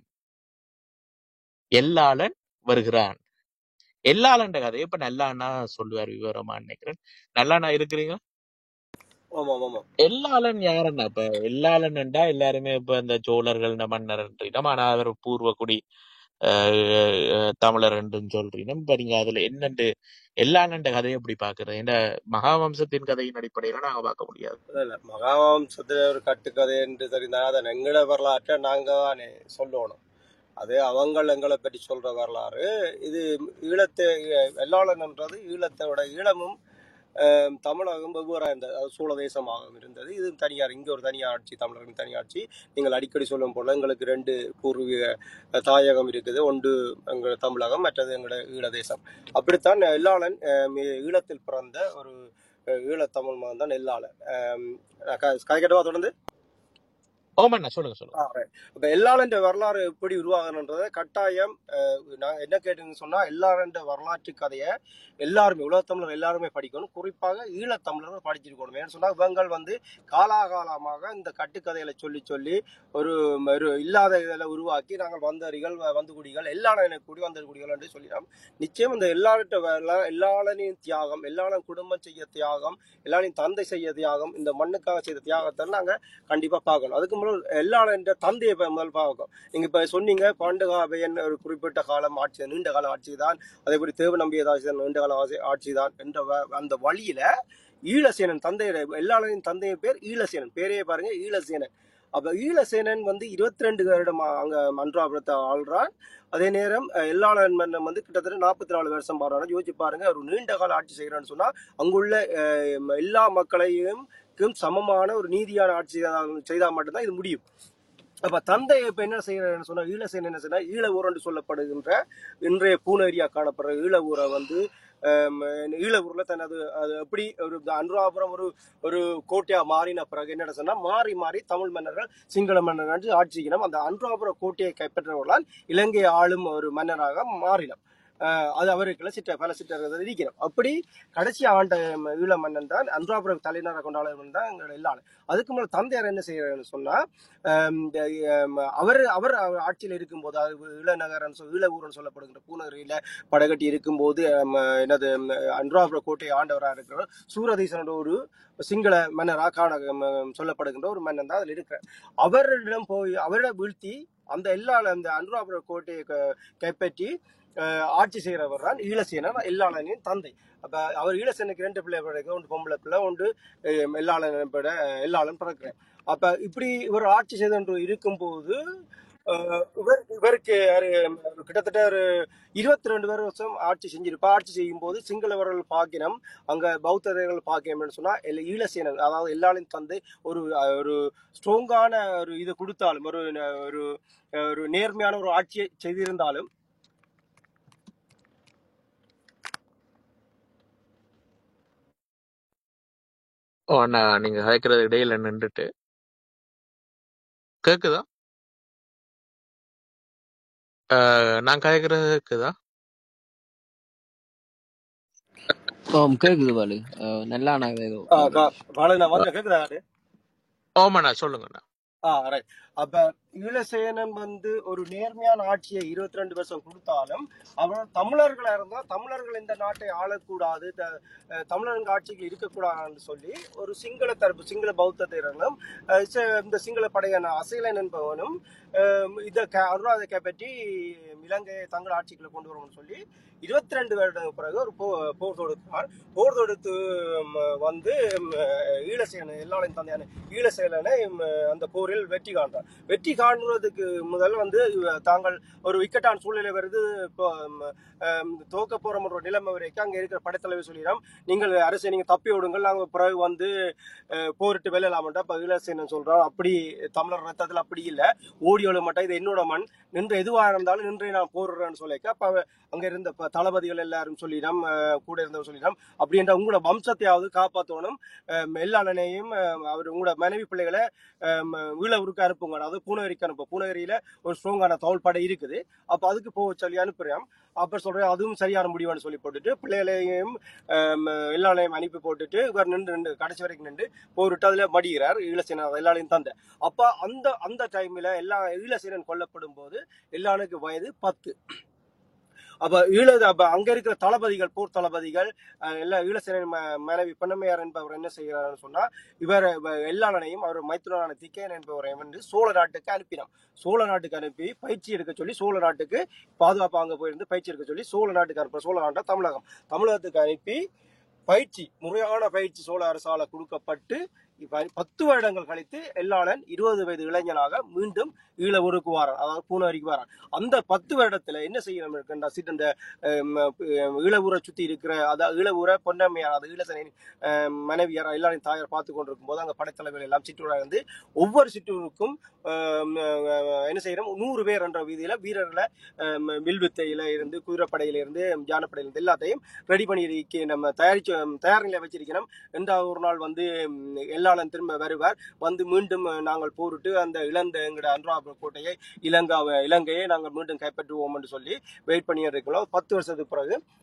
எல்லாளன் வருகிறான் எல்லாளன் கதை இப்ப நல்லாண்ணா சொல்லுவார் விவரமா நினைக்கிறேன் நல்லாண்ணா இருக்கிறீங்க ஆமா ஆமா எல்லாளன் யாருன்னா இப்ப எல்லாளன்டா எல்லாருமே இப்ப இந்த சோழர்கள் இந்த மன்னர் என்றிடம் ஆனா அவர் பூர்வகுடி ஆஹ், ஆஹ், தமிழர் என்றும் சொல்றீங்க இப்ப நீங்க அதுல என்னண்டு எல்லாளன் கதையை எப்படி பாக்குறது ஏன்னா மகாவம்சத்தின் கதையின் அடிப்படையில நாங்க பார்க்க முடியாது இல்ல மகாவம்சத்துல ஒரு கட்டுக்கதை என்று தெரிந்தால் அதை எங்கட வரலாற்றை நாங்க தானே சொல்லணும் அது அவங்க எங்களை பற்றி சொல்ற வரலாறு இது ஈழத்தை வெள்ளாளன்ன்றது ஈழத்தோட ஈழமும் அஹ், தமிழகம் வெவ்வேறாக இருந்தது அது சோழ தேசமாக இருந்தது இது தனியார் இங்கே ஒரு தனியார் ஆட்சி தமிழர்களின் தனியாட்சி நீங்கள் அடிக்கடி சொல்லும் போல எங்களுக்கு ரெண்டு பூர்வீக அஹ், தாயகம் இருக்குது ஒன்று எங்கள் தமிழகம் மற்றது எங்களோட ஈழ தேசம் அப்படித்தான் நெல்லாளன் அஹ், மீ- ஈழத்தில் பிறந்த ஒரு அஹ், ஈழத்தமிழ் மகன் தான் நெல்லாளன் அஹ், க- கதை கேட்டவா தொடர்ந்து ஓமண்ணா சொல்லுங்க சொல்லுங்க இப்ப எல்லாரண்ட வரலாறு எப்படி உருவாகணுன்றத கட்டாயம் அஹ், நான் என்ன கேட்டுன்னு சொன்னா எல்லாரண்ட வரலாற்று கதையை எல்லாருமே உலகத்தமிழர் எல்லாருமே படிக்கணும் குறிப்பாக ஈழத்தமிழர்கள் படிச்சிருக்கணும் ஏன்னு சொன்னா இவங்கள் வந்து காலாகாலமாக இந்த கட்டுக்கதைகளை சொல்லி சொல்லி ஒரு ஒரு இல்லாத இதில் உருவாக்கி நாங்கள் வந்தறிகள் வந்துகுடிகள் எல்லாரும் கூடி வந்தகுடிகள் என்று சொல்லினோம் நிச்சயம் இந்த எல்லார்ட்ட வரலா- எல்லாளனின் தியாகம் எல்லாரும் குடும்பம் செய்ய தியாகம் எல்லாரையும் தந்தை செய்ய தியாகம் இந்த மண்ணுக்காக செய்த தியாகத்தை நாங்க கண்டிப்பா பார்க்கணும் அதுக்கு போல எல்லா என்ற தந்தையை இப்ப முதல் பார்க்கும் நீங்க இப்ப சொன்னீங்க பாண்டகாவையன் ஒரு குறிப்பிட்ட காலம் ஆட்சி நீண்ட கால ஆட்சி தான் அதே போல தேவ நம்பியதாசன் நீண்ட கால ஆட்சி- ஆட்சி தான் என்ற வ- அந்த வழியில ஈழசேனன் தந்தையோட எல்லாரின் தந்தையின் பேர் ஈழசேனன் பேரே பாருங்க ஈழசேனன் அப்ப ஈழசேனன் வந்து இருபத்தி ரெண்டு வருடம் அங்க மன்றாபுரத்தை ஆள்றான் அதே நேரம் அஹ், எல்லாளன் மன்னன் வந்து கிட்டத்தட்ட நாற்பத்தி நாலு வருஷம் பாடுறாங்க யோசிச்சு பாருங்க ஒரு நீண்ட கால ஆட்சி செய்யறான்னு சொன்னா அங்குள்ள அஹ், எல்லா மக்களையும் க்கும் சமமான ஒரு நீதியான ஆட்சி செய்தால் மட்டும்தான் இது முடியும் அப்ப தந்தை இப்ப என்ன செய்யறாருன்னு சொன்னா ஈழசேனன் என்ன செய்யறா ஈழ ஊர் என்று சொல்லப்படுகின்ற இன்றைய பூனேரியா காணப்படுற ஈழ ஊரை வந்து ஆம், ஈழ ஊர்ல தனது அது எப்படி ஒரு அனுராபுரம் ஒரு ஒரு கோட்டையா மாறின பிறகு என்ன சொன்னா மாறி மாறி தமிழ் மன்னர்கள் சிங்கள மன்னர்கள் ஆட்சிக்கணும் அந்த அனுராபுர கோட்டையை கைப்பற்றவர்களால் இலங்கையை ஆளும் ஒரு மன்னராக மாறினோம் ஆஹ் அது அவருக்குள்ள சிட்ட பல சிட்டர்கள் இருக்கிறோம் அப்படி கடைசி ஆண்ட ம- ஈழ மன்னன் தான் அனுராபுரம் தலைநகர கொண்டாடுவன் தான் எங்களோட எல்லாரும் அதுக்கு மேல தந்தையார் என்ன செய்யறாருன்னு சொன்னா ஆம், இந்த, ஆம், அவர் அவர் அவர் ஆட்சியில் இருக்கும்போது அது ஈழநகரன் சொல் ஈழ ஊரன் சொல்லப்படுகின்ற பூநகரியில படகட்டி இருக்கும்போது ஆம், என்னது ஆம், அனுராபுர கோட்டை ஆண்டவராக இருக்கிற சூரதீசனோட ஒரு சிங்கள மன்னராக காண ஆம், சொல்லப்படுகின்ற ஒரு மன்னன் தான் அதில் இருக்கிறார் அவரிடம் போய் அவரிடம் வீழ்த்தி அந்த எல்லா அந்த அனுராபுர கோட்டையை க- கைப்பற்றி ஆஹ், ஆட்சி செய்கிறவர் தான் ஈழசேனன் எல்லாளனின் தந்தை அப்ப அவர் ஈழசேனுக்கு ரெண்டு பிள்ளை பிறகு ஒன்று பொம்பளை பிள்ளை ஒன்று ஆஹ், எல்லாளன் பிற எல்லாளன் பிறக்கிறேன் அப்ப இப்படி இவர் ஆட்சி செய்து இருக்கும்போது ஆஹ், இவர் இவருக்கு ஒரு கிட்டத்தட்ட ஒரு இருபத்தி ரெண்டு வருஷம் ஆட்சி செஞ்சிருப்பா ஆட்சி செய்யும் போது சிங்களவர்கள் பாக்கினம் அங்க பௌத்தர்கள் பாக்கினம்னு சொன்னா எல்லா- ஈழசேனன் அதாவது எல்லாரின் தந்தை ஒரு அஹ், ஒரு ஸ்ட்ராங்கான ஒரு இது கொடுத்தாலும் ஒரு ஒரு ஒரு நேர்மையான ஒரு ஆட்சியை செய்திருந்தாலும் ஓ அண்ணா நீங்க கேட்கறது இடையில நின்றுட்டு கேக்குதா அஹ், நான் கேட்கறது கேக்குதா ஓம் கேக்குது பாலு அஹ் நல்லா நான் ஏதோ ஆஹ் பாலு கா- பாலு நான் வந்து கேக்குதா ஓமண்ணா சொல்லுங்கண்ணா ஆ ரைட் அப்ப ஈழசேனன் வந்து ஒரு நேர்மையான ஆட்சியை இருபத்தி ரெண்டு வருஷம் கொடுத்தாலும் அவர் தமிழர்களா இருந்தா தமிழர்கள் இந்த நாட்டை ஆளக்கூடாது த- அஹ் தமிழர்கள் ஆட்சிக்கு இருக்கக்கூடாதுன்னு சொல்லி ஒரு சிங்கள தரப்பு சிங்கள பௌத்த தேரர்களும் அஹ் ச- இந்த சிங்கள படையான அசைலன் என்பவனும் அஹ் இதை க- அனுராதை கைப்பற்றி இலங்கையை தங்கள் ஆட்சிக்குள்ள கொண்டு வரும்னு சொல்லி இருபத்தி ரெண்டு வருடம் பிறகு ஒரு போ போர் தொடுக்கிறார் போர் தொடுத்து ம், வந்து ம், ஈழசேனன் எல்லாரையும் தந்தையான ஈழசேனனை ம், அந்த போரில் வெற்றி காண்றார் வெற்றி காண்றதுக்கு முதல் வந்து இவ- தாங்கள் ஒரு இக்கட்டான சூழ்நிலை வருது இப்போ ம், ம், துவக்க போற ஒரு நிலைமை வரைக்கும் அங்க இருக்கிற படைத்தலைவர் சொல்லிடும் நீங்கள் அரசை நீங்க தப்பி விடுங்கள் நாங்க பிறகு வந்து அஹ், போரிட்டு வெல்லலாமட்டா இப்ப ஈழசேனன் சொல்றோம் அப்படி தமிழர் ரத்தத்துல அப்படி இல்ல ஓடி ஒழ மாட்டா இது என்னோட மண் நின்று எதுவா இருந்தாலும் நின்று நான் போடுறேன்னு சொல்லிக்க அப்ப அவ- அங்க இருந்த ப- தளபதிகள் எல்லாரும் சொல்லிடம் அஹ், கூட இருந்தவர் சொல்லிடம் அப்படின்ற உங்களோட வம்சத்தையாவது காப்பாற்றணும் எல்லானையும் அவர் உங்களோட மனைவி பிள்ளைகளை வீழவருக்கு அனுப்புங்க அதாவது பூனகிரிக்கு அனுப்ப பூனகிரியில ஒரு ஸ்ட்ராங்கான தோல் படை இருக்குது அப்ப அதுக்கு போக சொல்லி அனுப்புறேன் அப்ப சொல்றேன் அதுவும் சரியான முடிவான்னு சொல்லி போட்டுட்டு பிள்ளைகளையும் அஹ், எல்லாரையும் அனுப்பி போட்டுட்டு இவர் நின்று நின்று கடைசி வரைக்கும் நின்று போரிட்டு அதுல மடிகிறார் ஈழசேனா எல்லாரையும் தந்த அப்ப அந்த அந்த டைம்ல எல்லா ஈழசேனன் கொல்லப்படும் போது எல்லானுக்கு வயது பத்து அப்ப ஈழ அப்ப அங்க இருக்கிற தளபதிகள் போர் தளபதிகள் அஹ், எல்லா ஈழசேனன் ம- மனைவி பொன்னம்மையார் என்பவர் என்ன செய்கிறார்னு சொன்னா இவர் எல்லாரனையும் அவர் மைத்துனரான திக்கேன் என்பவரை வந்து சோழ நாட்டுக்கு அனுப்பினார் சோழ நாட்டுக்கு அனுப்பி பயிற்சி எடுக்க சொல்லி சோழ நாட்டுக்கு பாதுகாப்பு அங்க போயிருந்து பயிற்சி எடுக்க சொல்லி சோழ நாட்டுக்கு அனுப்ப சோழ நாட்டா தமிழகம் தமிழகத்துக்கு அனுப்பி பயிற்சி முறையான பயிற்சி சோழ அரசால கொடுக்கப்பட்டு இப்ப பத்து வருடங்கள் கழித்து எல்லாளன் இருபது வயது இளைஞனாக மீண்டும் ஈழ ஊருக்கு வாரான் அதாவது பூனகிரிக்கு வாரான் அந்த பத்து வருடத்துல என்ன செய்யணும் இருக்கின்ற சிட் அந்த அஹ், ஈழ ஊரை சுத்தி இருக்கிற அதாவது ஈழ ஊரை பொன்னம்மையார் அது ஈழசனின் மனைவியார் எல்லாரையும் தாயார் பார்த்து கொண்டிருக்கும் போது அங்க படைத்தலைவர்கள் எல்லாம் சிற்றூராக இருந்து ஒவ்வொரு சிற்றூருக்கும் அஹ், அஹ், என்ன செய்யறோம் நூறு பேர் என்ற வீதியில வீரர்களை அஹ், வில்வித்தையில இருந்து குதிரைப்படையில இருந்து யானைப்படையில இருந்து எல்லாத்தையும் ரெடி பண்ணி நம்ம தயாரிச்சு தயார் நிலையை வச்சிருக்கிறோம் ரெண்டாவது ஒரு நாள் வந்து ம், எல்லாளன் திரும்ப வருவார் வந்து மீண்டும் அஹ், நாங்கள் போரிட்டு அந்த இழந்த எங்கட அனுராபுர கோட்டையை இலங்காவை இலங்கையை நாங்கள் மீண்டும் கைப்பற்றுவோம் என்று சொல்லி வெயிட் பண்ணி இருக்கிறோம் பத்து வருஷத்துக்கு பிறகு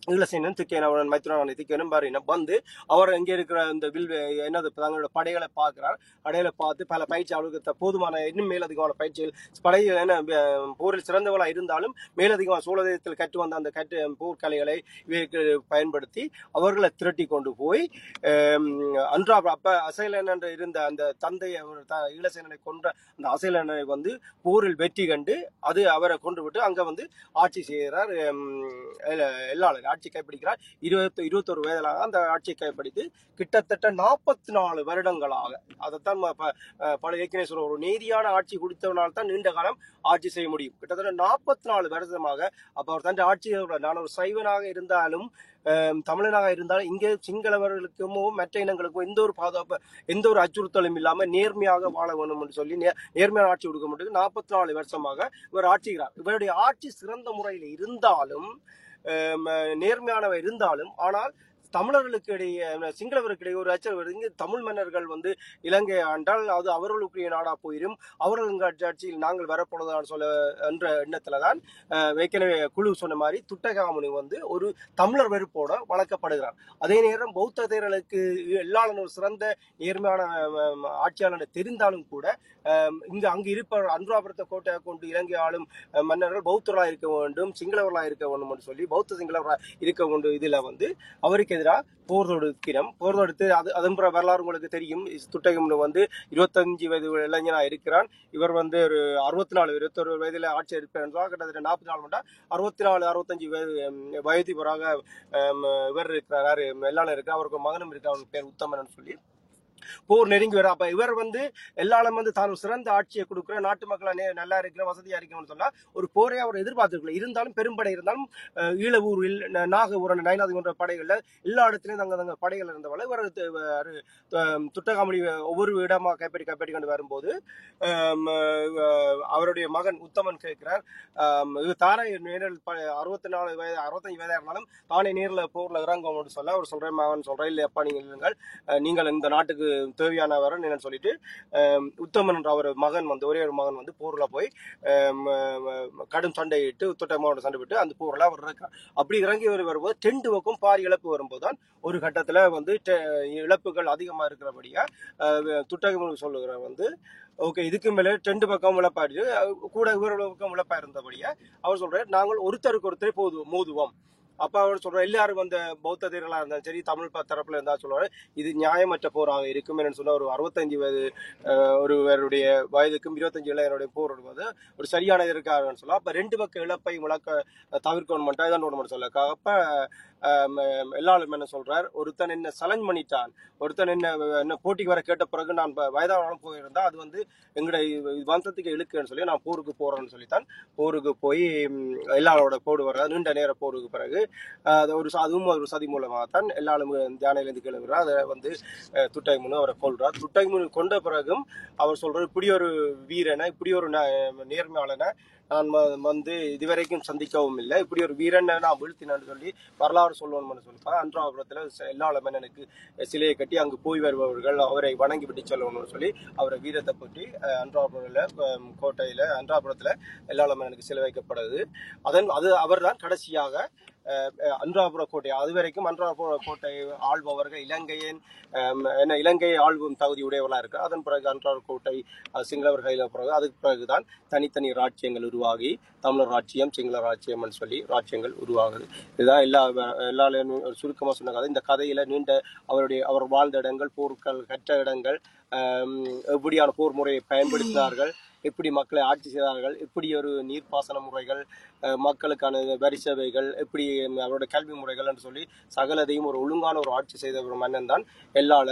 ஈழசேனன் திக்கேனவன் மைத்ரவன் திக்கேனும் பாரினம் வந்து அவர் எங்க இருக்கிற இந்த வில் என்னது தங்களோட படைகளை பார்க்கிறார் படைகளை பார்த்து பல பயிற்சி அவர்களுக்கு போதுமான இன்னும் மேலதிகமான பயிற்சிகள் படையில் என்ன அஹ், போரில் சிறந்தவளா இருந்தாலும் மேலதிகமான சூழலத்தில் கற்று வந்த அந்த கட்டு போர்க்கலைகளை இவைக்கு பயன்படுத்தி அவர்களை திரட்டி கொண்டு போய் அஹ், அன்றா அப்ப அசைலன் என்று இருந்த அந்த தந்தை அவர் த- ஈழசேனனை கொன்ற அந்த அசைலனை வந்து போரில் வெற்றி கண்டு அது அவரை கொண்டு விட்டு அங்க வந்து ஆட்சி செய்கிறார் ஹம், எல்ல- எல்லாளர் ஆட்சி கைப்பிடிக்கிறார் இருபத்தி இருபத்தொரு வயதிலாக அந்த ஆட்சியை கைப்பிடித்து கிட்டத்தட்ட நாற்பத்தி நாலு வருடங்களாக அதைத்தான் ம- ப- அஹ் பல ஏற்கனவே சொல்ற ஒரு நீதியான ஆட்சி கொடுத்தவனால் தான் நீண்ட காலம் ஆட்சி செய்ய முடியும் கிட்டத்தட்ட நாற்பத்தி நாலு வருடமாக அப்ப அவர் தன் ஆட்சி நான் ஒரு சைவனாக இருந்தாலும் அஹ், தமிழனாக இருந்தாலும் இங்கே சிங்களவர்களுக்கும் மற்ற இனங்களுக்கும் எந்த ஒரு பாதுகாப்பு எந்த ஒரு அச்சுறுத்தலும் இல்லாம நேர்மையாக வாழ வேணும் என்று சொல்லி நே- நேர்மையான ஆட்சி கொடுக்க முடியும் நாற்பத்தி நாலு வருஷமாக இவர் ஆட்சிகிறார் இவருடைய ஆட்சி சிறந்த முறையில் இருந்தாலும் அஹ், நேர்மையானவை இருந்தாலும் ஆனால் தமிழர்களுக்கு இடையே அஹ், சிங்களவருக்கு இடையே ஒரு அச்சம் வருது இங்கு தமிழ் மன்னர்கள் வந்து இலங்கை ஆண்டால் அது அவர்களுக்குரிய நாடா போயிடும் அவர்கள் ஆட்சியில் நாங்கள் வரப்போனதான் சொல்ல என்ற எண்ணத்துல தான் அஹ், ஏற்கனவே குழு சொன்ன மாதிரி துட்டகாமுனி வந்து ஒரு தமிழர் வெறுப்போட வளர்க்கப்படுகிறார் அதே நேரம் பௌத்த தேரர்களுக்கு எல்லாரும் ஒரு சிறந்த நேர்மையான அஹ், ஆட்சியாளர் தெரிந்தாலும் கூட அஹ், இங்கு அங்கு இருப்பவர் அனுராபுரத்தை கோட்டையாக கொண்டு இலங்கை ஆளும் அஹ், மன்னர்கள் பௌத்தர்களாக இருக்க வேண்டும் சிங்களவர்களாக இருக்க வேண்டும் என்று சொல்லி பௌத்த சிங்களவர்களாக இருக்க வேண்டும் இதுல வந்து அவருக்கு எதிராக போர் தொடுக்கிறோம் போர் தொடுத்து அது அதன் பிற வரலாறு உங்களுக்கு தெரியும் துட்டகம் வந்து இருபத்தஞ்சு வயது இளைஞனா இருக்கிறான் இவர் வந்து ஒரு அறுபத்தி நாலு இருபத்தொரு வயதுல ஆட்சி இருப்பார் கிட்டத்தட்ட நாற்பத்தி நாலு மண்டா அறுபத்தி நாலு அறுபத்தஞ்சு வயது ஹம், வயது இவராக ஹம், இவர் இருக்கிறார் யாரு எல்லாரும் இருக்கு அவருக்கு ஒரு மகனும் இருக்கு அவனுக்கு பேர் உத்தமன் சொல்லி போர் நெருங்கி வர அப்ப இவர் வந்து எல்லாரும் வந்து தான் ஒரு சிறந்த ஆட்சியை கொடுக்குற நாட்டு மக்களை நே- நல்லா இருக்கிற வசதியா இருக்கணும்னு சொன்னா ஒரு போரை அவர் எதிர்பார்த்திருக்கல இருந்தாலும் பெரும்படை இருந்தாலும் அஹ், ஈழவூரில் ந- நாகபுரம் நயனாதி போன்ற படைகள்ல எல்லா இடத்துலயும் தங்க தங்க படைகள் இருந்தவள இவர் து- இவர், அஹ், துட்டகாமணி ஒவ்வொரு இடமா கைப்பற்றி கைப்பற்றி கொண்டு வரும்போது அஹ், அஹ், அவருடைய மகன் உத்தமன் கேட்கிறார் அஹ், இது தானே நேரில் அறுபத்தி நாலு வயது அறுபத்தஞ்சு வயதா இருந்தாலும் தானே நேரில் போர்ல இறங்குவோம்னு சொல்ல அவர் சொல்றேன் மகன் சொல்றேன் இல்லை அப்பா நீங்கள் இல்லைங்கள் அஹ், நீங்கள் இந்த நாட்டுக்கு தேவையானவர் என்னன்னு சொல்லிட்டு அஹ், உத்தமன் என்ற அவர் மகன் வந்து ஒரே ஒரு மகன் வந்து போர்ல போய் அஹ், அஹ், கடும் சண்டையிட்டு துட்டமாவோட சண்டை விட்டு அந்த போர்ல அவர் இறக்கிறார் அப்படி இறங்கி வரு- வரும்போது டென்ட் பக்கம் பாரி இழப்பு வரும்போது தான் ஒரு கட்டத்துல வந்து டெ- இழப்புகள் அதிகமா இருக்கிறபடியா துட்டகம் சொல்லுகிற வந்து ஓகே இதுக்கு மேல ரெண்டு பக்கம் இழப்பாடு கூட இவரோட பக்கம் இழப்பா இருந்தபடியா அவர் சொல்றாரு நாங்கள் ஒருத்தருக்கு ஒருத்தர் போது மோதுவோம் அப்ப அவர் சொல்ற எல்லாரும் வந்த பௌத்த தீரலா இருந்தாலும் சரி தமிழ் ப- தரப்புல இருந்தா சொல்றாரு இது நியாயமற்ற போராக இருக்கும் என்று சொன்ன ஒரு அறுபத்தஞ்சு வயது அஹ், ஒருவருடைய வயதுக்கும் இருபத்தஞ்சு இளைஞருடைய போர் வருவது ஒரு சரியான இருக்காருன்னு சொல்லலாம் அப்ப ரெண்டு பக்க இழப்பை முழக்க தவிர்க்கணும் மட்டும் இதான் ஒன்று சொல்ல அப்ப ஆம், எல்லாரும் என்ன சொல்றார் ஒருத்தன் என்ன சலஞ்ச் பண்ணிட்டான் ஒருத்தன் என்ன என்ன போட்டிக்கு வர கேட்ட பிறகு நான் ப- வயதானாலும் போயிருந்தா அது வந்து எங்களுடைய வம்சத்துக்கு இழுக்குன்னு சொல்லி நான் போருக்கு போறேன்னு சொல்லித்தான் போருக்கு போய் ம், எல்லாரோட போடு வர நீண்ட நேர போருக்கு பிறகு அஹ், அது ஒரு ச- அதுவும் ஒரு சதி மூலமாக தான் எல்லாரும் தியானையிலேருந்து கிளம்புறார் அதை வந்து அஹ், துட்டை முனு அவரை கொள்றார் துட்டை முனு கொண்ட பிறகும் அவர் சொல்றாரு இப்படி ஒரு வீரனை இப்படி ஒரு ந- நேர்மையாளனை நான் வ- வந்து இதுவரைக்கும் சந்திக்கவும் இல்லை இப்படி ஒரு வீரனை நான் வீழ்த்தினேன்னு சொல்லி வரலாறு சொல்லணும்னு சொல்லிப்பா அன்றாபுரத்துல ச- எல்லா மன்னனுக்கு சிலையை கட்டி அங்கு போய் வருபவர்கள் அவரை வணங்கி விட்டு செல்லணும்னு சொல்லி அவரை வீரத்தை பற்றி அஹ், அன்றாபுரத்துல அஹ், கோட்டையில அன்றாபுரத்துல எல்லா மன்னனுக்கு சிலை வைக்கப்படுது அதன் அது அவர்தான் கடைசியாக அஹ், அஹ், அன்றாபுர கோட்டை அது வரைக்கும் அன்றாபுர கோட்டை ஆள்பவர்கள் இலங்கையின் அஹ், என்ன இலங்கையை ஆள்வும் தகுதி உடையவர்களா இருக்கு அதன் பிறகு அன்றாபுர கோட்டை அஹ், சிங்களவர் கையில பிறகு அதுக்கு பிறகுதான் தனித்தனி ராஜ்யங்கள் உருவாகி தமிழர் ராஜ்யம் சிங்கள ராஜ்யம்னு சொல்லி ராஜ்யங்கள் உருவாகுது இதுதான் எல்லா எல்லா ஒரு சுருக்கமா சொன்ன கதை இந்த கதையில நீண்ட அவருடைய அவர் வாழ்ந்த இடங்கள் போர்கள் கற்ற இடங்கள் ஆம், எப்படியான போர் முறையை பயன்படுத்தினார்கள் எப்படி மக்களை ஆட்சி செய்தார்கள் எப்படி ஒரு நீர்ப்பாசன முறைகள் அஹ், மக்களுக்கான வரி சேவைகள் எப்படி அவருடைய கல்வி முறைகள் என்று சொல்லி சகலதையும் ஒரு ஒழுங்கான ஒரு ஆட்சி செய்த ஒரு மன்னன் தான் எல்லால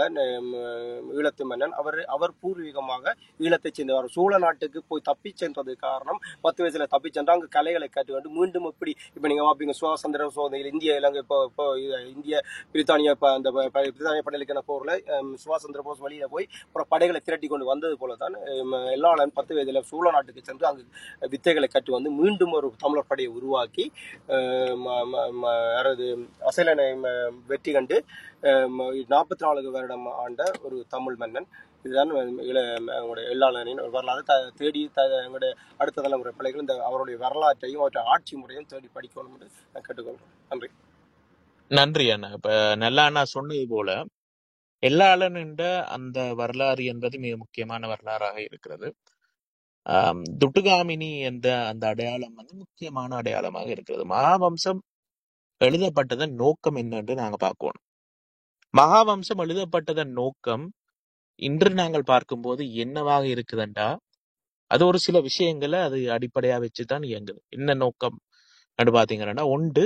ஈழத்து மன்னன் அவர் அவர் பூர்வீகமாக ஈழத்தை சேர்ந்தவர் சோழ நாட்டுக்கு போய் தப்பி சென்றது காரணம் பத்து வயசுல தப்பி சென்று அங்கு கலைகளை கற்று வந்து மீண்டும் எப்படி இப்ப நீங்க பாப்பீங்க சுவாசந்திர சோதனையில் இந்திய இலங்கை இப்போ இப்போ இந்திய பிரித்தானியா இப்ப அந்த ப- ப- பிரித்தானிய படையலுக்கான போர்ல அஹ், சுபாஷ் சந்திர போஸ் வழியில போய் அப்புறம் படைகளை திரட்டி கொண்டு வந்தது போல தான் எல்லாளன் பத்து வயதுல சோழ நாட்டுக்கு சென்று அங்கு வித்தைகளை கற்று வந்து மீண்டும் ஒரு தமிழர் படையை உருவாக்கி அஹ், ம- ம- ம- யாரது அசலனை ம- வெற்றி கண்டு நாற்பத்தி நாலு வருடம் ஆண்ட ஒரு தமிழ் மன்னன் இதுதான் இள- அவங்களுடைய எல்லாளனின் ஒரு வரலாறு த தேடி த எங்களுடைய அடுத்த தலைமுறை பிள்ளைகள் இந்த அவருடைய வரலாற்றையும் அவருடைய ஆட்சி முறையும் தேடி படிக்கணும் என்று நான் கேட்டுக்கொள்கிறேன் நன்றி நன்றி அண்ணா இப்ப நல்லா அண்ணா சொன்னது போல எல்லாளன் என்ற அந்த வரலாறு என்பது மிக முக்கியமான வரலாறாக இருக்கிறது ஆம், துட்டுகாமினி என்ற அந்த அடையாளம் வந்து முக்கியமான அடையாளமாக இருக்கிறது மகாவம்சம் எழுதப்பட்டதன் நோக்கம் என்ன என்று நாங்க பார்க்கணும் மகாவம்சம் எழுதப்பட்டதன் நோக்கம் இன்று நாங்கள் பார்க்கும்போது என்னவாக இருக்குதுண்டா அது ஒரு சில விஷயங்களை அது அடிப்படையா வச்சுதான் இயங்குது என்ன நோக்கம் என்று பாத்தீங்கன்னா ஒன்று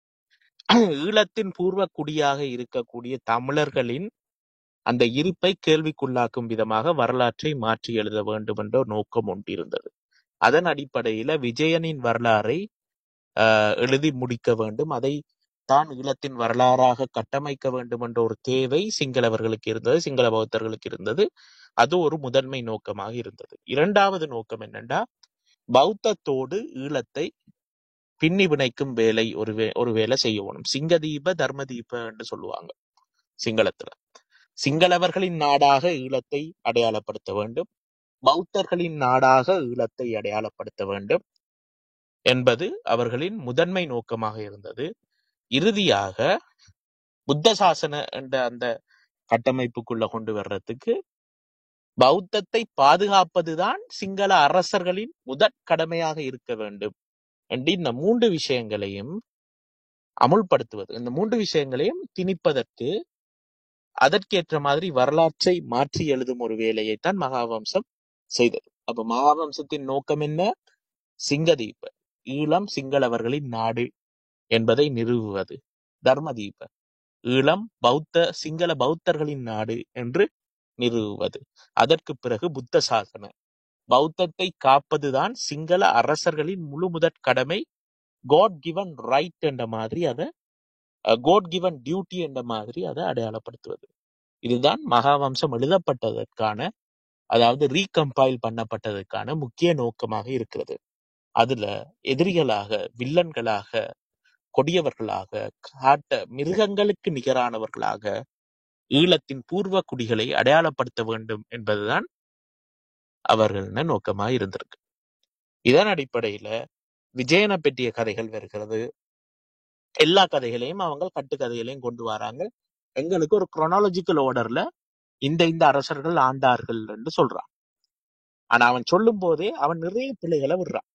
ஈழத்தின் பூர்வ குடியாக இருக்கக்கூடிய தமிழர்களின் அந்த இருப்பை கேள்விக்குள்ளாக்கும் விதமாக வரலாற்றை மாற்றி எழுத வேண்டும் என்ற ஒரு நோக்கம் ஒன்று இருந்தது அதன் அடிப்படையில விஜயனின் வரலாறை ஆஹ், எழுதி முடிக்க வேண்டும் அதை தான் ஈழத்தின் வரலாறாக கட்டமைக்க வேண்டும் என்ற ஒரு தேவை சிங்களவர்களுக்கு இருந்தது சிங்கள பௌத்தர்களுக்கு இருந்தது அது ஒரு முதன்மை நோக்கமாக இருந்தது இரண்டாவது நோக்கம் என்னன்னா பௌத்தத்தோடு ஈழத்தை பின்னி பிணைக்கும் வேலை ஒரு வே ஒரு வேலை செய்யணும் சிங்கதீப தர்மதீப என்று சொல்லுவாங்க சிங்களத்துல சிங்களவர்களின் நாடாக ஈழத்தை அடையாளப்படுத்த வேண்டும் பௌத்தர்களின் நாடாக ஈழத்தை அடையாளப்படுத்த வேண்டும் என்பது அவர்களின் முதன்மை நோக்கமாக இருந்தது இறுதியாக புத்த சாசன என்ற அந்த கட்டமைப்புக்குள்ள கொண்டு வர்றதுக்கு பௌத்தத்தை பாதுகாப்பதுதான் சிங்கள அரசர்களின் முதற் கடமையாக இருக்க வேண்டும் என்று இந்த மூன்று விஷயங்களையும் அமுல்படுத்துவது இந்த மூன்று விஷயங்களையும் திணிப்பதற்கு அதற்கேற்ற மாதிரி வரலாற்றை மாற்றி எழுதும் ஒரு வேலையைத்தான் மகாவம்சம் செய்தது அப்ப மகாவம்சத்தின் நோக்கம் என்ன சிங்கதீப ஈழம் சிங்களவர்களின் நாடு என்பதை நிறுவுவது தர்மதீப ஈழம் பௌத்த சிங்கள பௌத்தர்களின் நாடு என்று நிறுவுவது அதற்கு பிறகு புத்த சாசன பௌத்தத்தை காப்பதுதான் சிங்கள அரசர்களின் முழு முதற் கடமை காட் கிவன் ரைட் என்ற மாதிரி அதை காட் கிவன் டியூட்டி என்ற மாதிரி அதை அடையாளப்படுத்துவது இதுதான் மகாவம்சம் எழுதப்பட்டதற்கான அதாவது ரீகம்பைல் பண்ணப்பட்டதற்கான முக்கிய நோக்கமாக இருக்கிறது அதுல எதிரிகளாக வில்லன்களாக கொடியவர்களாக காட்ட மிருகங்களுக்கு நிகரானவர்களாக ஈழத்தின் பூர்வ குடிகளை அடையாளப்படுத்த வேண்டும் என்பதுதான் அவர்களின் நோக்கமாக இருந்திருக்கு இதன் அடிப்படையில விஜயனை பற்றிய கதைகள் வருகிறது எல்லா கதைகளையும் அவங்க கட்டுக்கதைகளையும் கொண்டு வராங்க எங்களுக்கு ஒரு குரோனாலஜிக்கல் ஆர்டர்ல இந்த இந்த அரசர்கள் ஆண்டார்கள் என்று சொல்றான் ஆனா அவன் சொல்லும் போதே அவன் நிறைய பிள்ளைகளை விடுறான்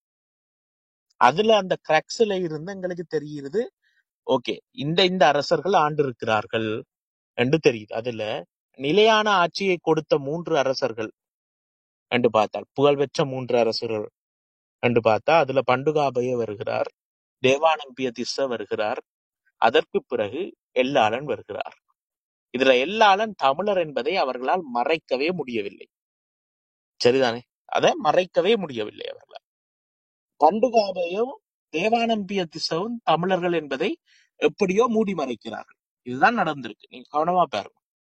அதுல அந்த கிராக்ஸ்ல இருந்து எங்களுக்கு தெரியுது ஓகே இந்த இந்த அரசர்கள் ஆண்டு இருக்கிறார்கள் என்று தெரியுது அதுல நிலையான ஆட்சியை கொடுத்த மூன்று அரசர்கள் என்று பார்த்தால் புகழ்பெற்ற மூன்று அரசர்கள் என்று பார்த்தா அதுல பண்டுகாபய வருகிறார் தேவானம்பிய திஸ்ஸ வருகிறார் அதற்கு பிறகு எல்லாளன் வருகிறார் இதுல எல்லாளன் தமிழர் என்பதை அவர்களால் மறைக்கவே முடியவில்லை சரிதானே அதை மறைக்கவே முடியவில்லை அவர்களால் பண்டுகாபையும் தேவானம்பிய திசவும் தமிழர்கள் என்பதை எப்படியோ மூடி மறைக்கிறார்கள் இதுதான் நடந்திருக்கு நீங்க கவனமா பாருங்க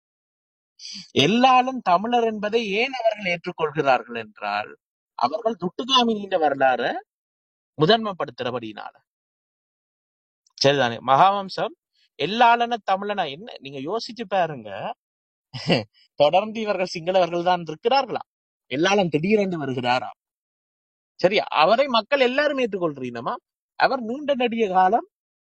எல்லாரும் தமிழர் என்பதை ஏன் அவர்கள் ஏற்றுக்கொள்கிறார்கள் என்றால் அவர்கள் துட்டுகாமினின்ற வரலாற முதன்மைப்படுத்துறபடினால சரிதானே மகாவம்சம் எல்லாளன தமிழனா என்ன நீங்க யோசிச்சு பாருங்க தொடர்ந்து இவர்கள் சிங்களவர்கள் தான் இருக்கிறார்களா எல்லாரும் திடீரென்று வருகிறாராம் சரியா அவரை மக்கள் எல்லாரும் ஏற்றுக்கொள்றீனமா அவர் நீண்ட நெடிய காலம்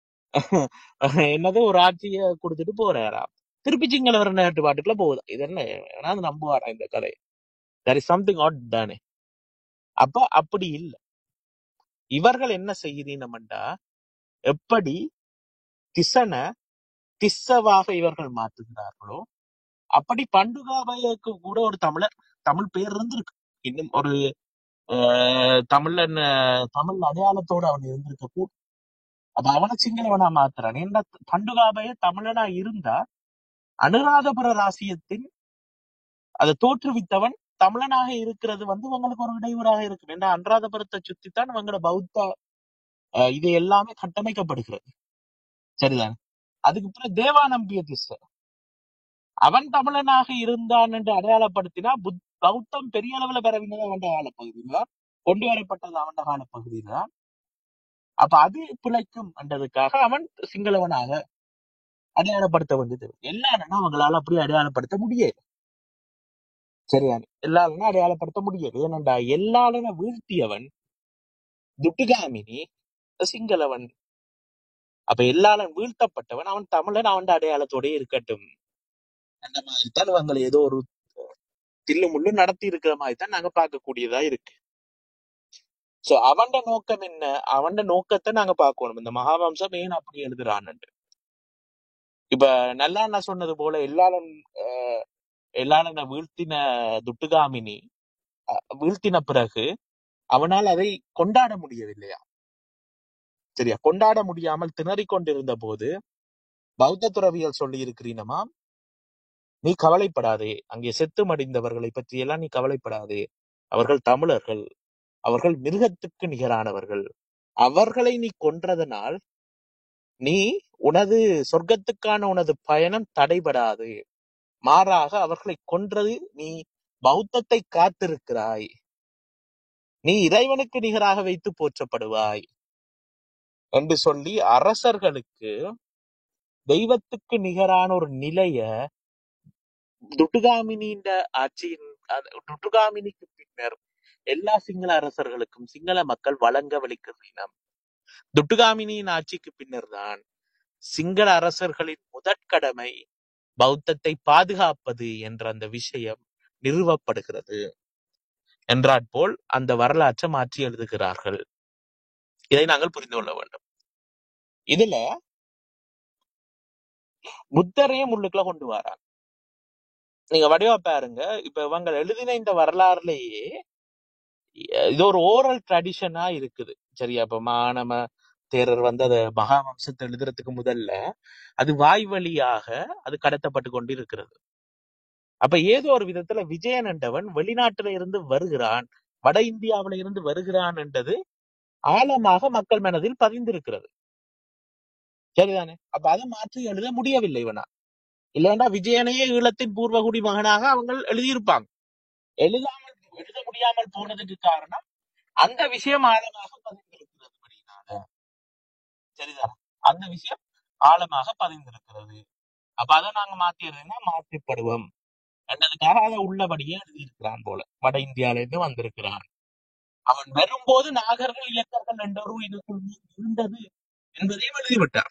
என்னது ஒரு ஆட்சியை கொடுத்துட்டு போறாராம் திருப்பி சிங்களவர் நாட்டுப்பாட்டுக்குள்ள போகுது இது என்ன ஏன்னா நம்புவாரா இந்த கதை தர் இஸ் சம்திங் ஆட் தானே அப்ப அப்படி இல்லை இவர்கள் என்ன செய்கிறீனம்டா எப்படி திசனை திஸ்ஸவாக இவர்கள் மாற்றுகிறார்களோ அப்படி பண்டுகாபயக்கு கூட ஒரு தமிழர் தமிழ் பேர் இருந்திருக்கு இன்னும் ஒரு ஆஹ், தமிழன் ஆஹ், தமிழ் அடையாளத்தோட அவன் இருந்திருக்க கூடும் அப்ப அவனை சிங்களவனா மாத்துறான் ஏன்னா பண்டுகாபய தமிழனா இருந்தா அனுராதபுர ராசியத்தின் அதை தோற்றுவித்தவன் தமிழனாக இருக்கிறது வந்து உங்களுக்கு ஒரு இடையூறாக இருக்கும் ஏன்னா அனுராதபுரத்தை சுத்தித்தான் இவங்களோட பௌத்த ஆஹ், இது எல்லாமே கட்டமைக்கப்படுகிறது சரிதான் அதுக்கு பிறகு தேவானம்பிய திஸ்ஸ அவன் தமிழனாக இருந்தான் என்று அடையாளப்படுத்தினா புத் பௌத்தம் பெரிய அளவுல பரவினது அவன் காலப்பகுதியில கொண்டு வரப்பட்டது அவன் காலப்பகுதியில அப்ப அது பிழைக்கும் என்றதுக்காக அவன் சிங்களவனாக அடையாளப்படுத்த வேண்டியது எல்லாரும் அவங்களால அப்படி அடையாளப்படுத்த முடியாது சரியானே எல்லாரும் அடையாளப்படுத்த முடியாது ஏனண்டா எல்லாரும் வீழ்த்தியவன் துட்டுகாமினி சிங்களவன் அப்ப எல்லாரும் வீழ்த்தப்பட்டவன் அவன் தமிழன் அவன் அடையாளத்தோட இருக்கட்டும் அந்த மாதிரி தான் இவங்களை ஏதோ ஒரு தில்லு முள்ளு நடத்தி இருக்கிற மாதிரி தான் நாங்க பார்க்கக்கூடியதா இருக்கு சோ அவன்ட நோக்கம் என்ன அவன்ட நோக்கத்தை நாங்க பார்க்கணும் இந்த மகாவம்சம் ஏன் அப்படி எழுதுறான்னு இப்ப நல்லா நான் சொன்னது போல எல்லாரும் அஹ், எல்லாரும் நான் வீழ்த்தின துட்டுகாமினி அஹ், வீழ்த்தின பிறகு அவனால் அதை கொண்டாட முடியவில்லையா சரியா கொண்டாட முடியாமல் திணறிக் கொண்டிருந்த போது பௌத்த துறவியல் சொல்லி இருக்கிறீனமா நீ கவலைப்படாதே அங்கே செத்து மடிந்தவர்களை பற்றியெல்லாம் நீ கவலைப்படாதே அவர்கள் தமிழர்கள் அவர்கள் மிருகத்துக்கு நிகரானவர்கள் அவர்களை நீ கொன்றதனால் நீ உனது சொர்க்கத்துக்கான உனது பயணம் தடைபடாது மாறாக அவர்களை கொன்றது நீ பௌத்தத்தை காத்திருக்கிறாய் நீ இறைவனுக்கு நிகராக வைத்து போற்றப்படுவாய் என்று சொல்லி அரசர்களுக்கு தெய்வத்துக்கு நிகரான ஒரு நிலைய துட்டுகாமினின்ற ஆட்சியின் அது- துட்டுகாமினிக்கு பின்னர் எல்லா சிங்கள அரசர்களுக்கும் சிங்கள மக்கள் வழங்க வலிக்கிறீனம் துட்டுகாமினியின் ஆட்சிக்கு பின்னர் தான் சிங்கள அரசர்களின் முதற்கடமை பௌத்தத்தை பாதுகாப்பது என்ற அந்த விஷயம் நிறுவப்படுகிறது என்றாற் போல் அந்த வரலாற்றை மாற்றி எழுதுகிறார்கள் இதை நாங்கள் புரிந்து கொள்ள வேண்டும் இதுல புத்தரையும் உள்ளுக்குள்ள கொண்டு வராங்க நீங்க வடிவா பாருங்க இப்ப இவங்க எழுதின இந்த வரலாறுலயே இது ஒரு ஓரல் ட்ரெடிஷனா இருக்குது சரியா இப்ப மானம தேரர் வந்து அத மகாவம்சத்தை எழுதுறதுக்கு முதல்ல அது வாய் வழியாக அது கடத்தப்பட்டு கொண்டு இருக்கிறது அப்ப ஏதோ ஒரு விதத்துல விஜயன் என்றவன் வெளிநாட்டுல இருந்து வருகிறான் வட இந்தியாவில இருந்து வருகிறான் என்றது ஆழமாக மக்கள் மனதில் பதிந்திருக்கிறது சரிதானே அப்ப அதை மாற்றி எழுத முடியவில்லை இவனா இல்லைன்னா விஜயனையே ஈழத்தின் பூர்வகுடி மகனாக அவங்க எழுதியிருப்பாங்க எழுதாமல் எழுத முடியாமல் போனதுக்கு காரணம் அந்த விஷயம் ஆழமாக பதிந்திருக்கிறதுபடினால சரிதானே அந்த விஷயம் ஆழமாக பதிந்திருக்கிறது அப்ப அதை நாங்க மாத்திடுறதுன்னா மாற்றிப்படுவோம் என்றதுக்காக அதை உள்ளபடியே எழுதியிருக்கிறான் போல வட இந்தியால இருந்து வந்திருக்கிறான் அவன் வரும்போது நாகர்கள் இயக்கர்கள் என்றொரு இதுக்குள் இருந்தது என்பதையும் எழுதிவிட்டார்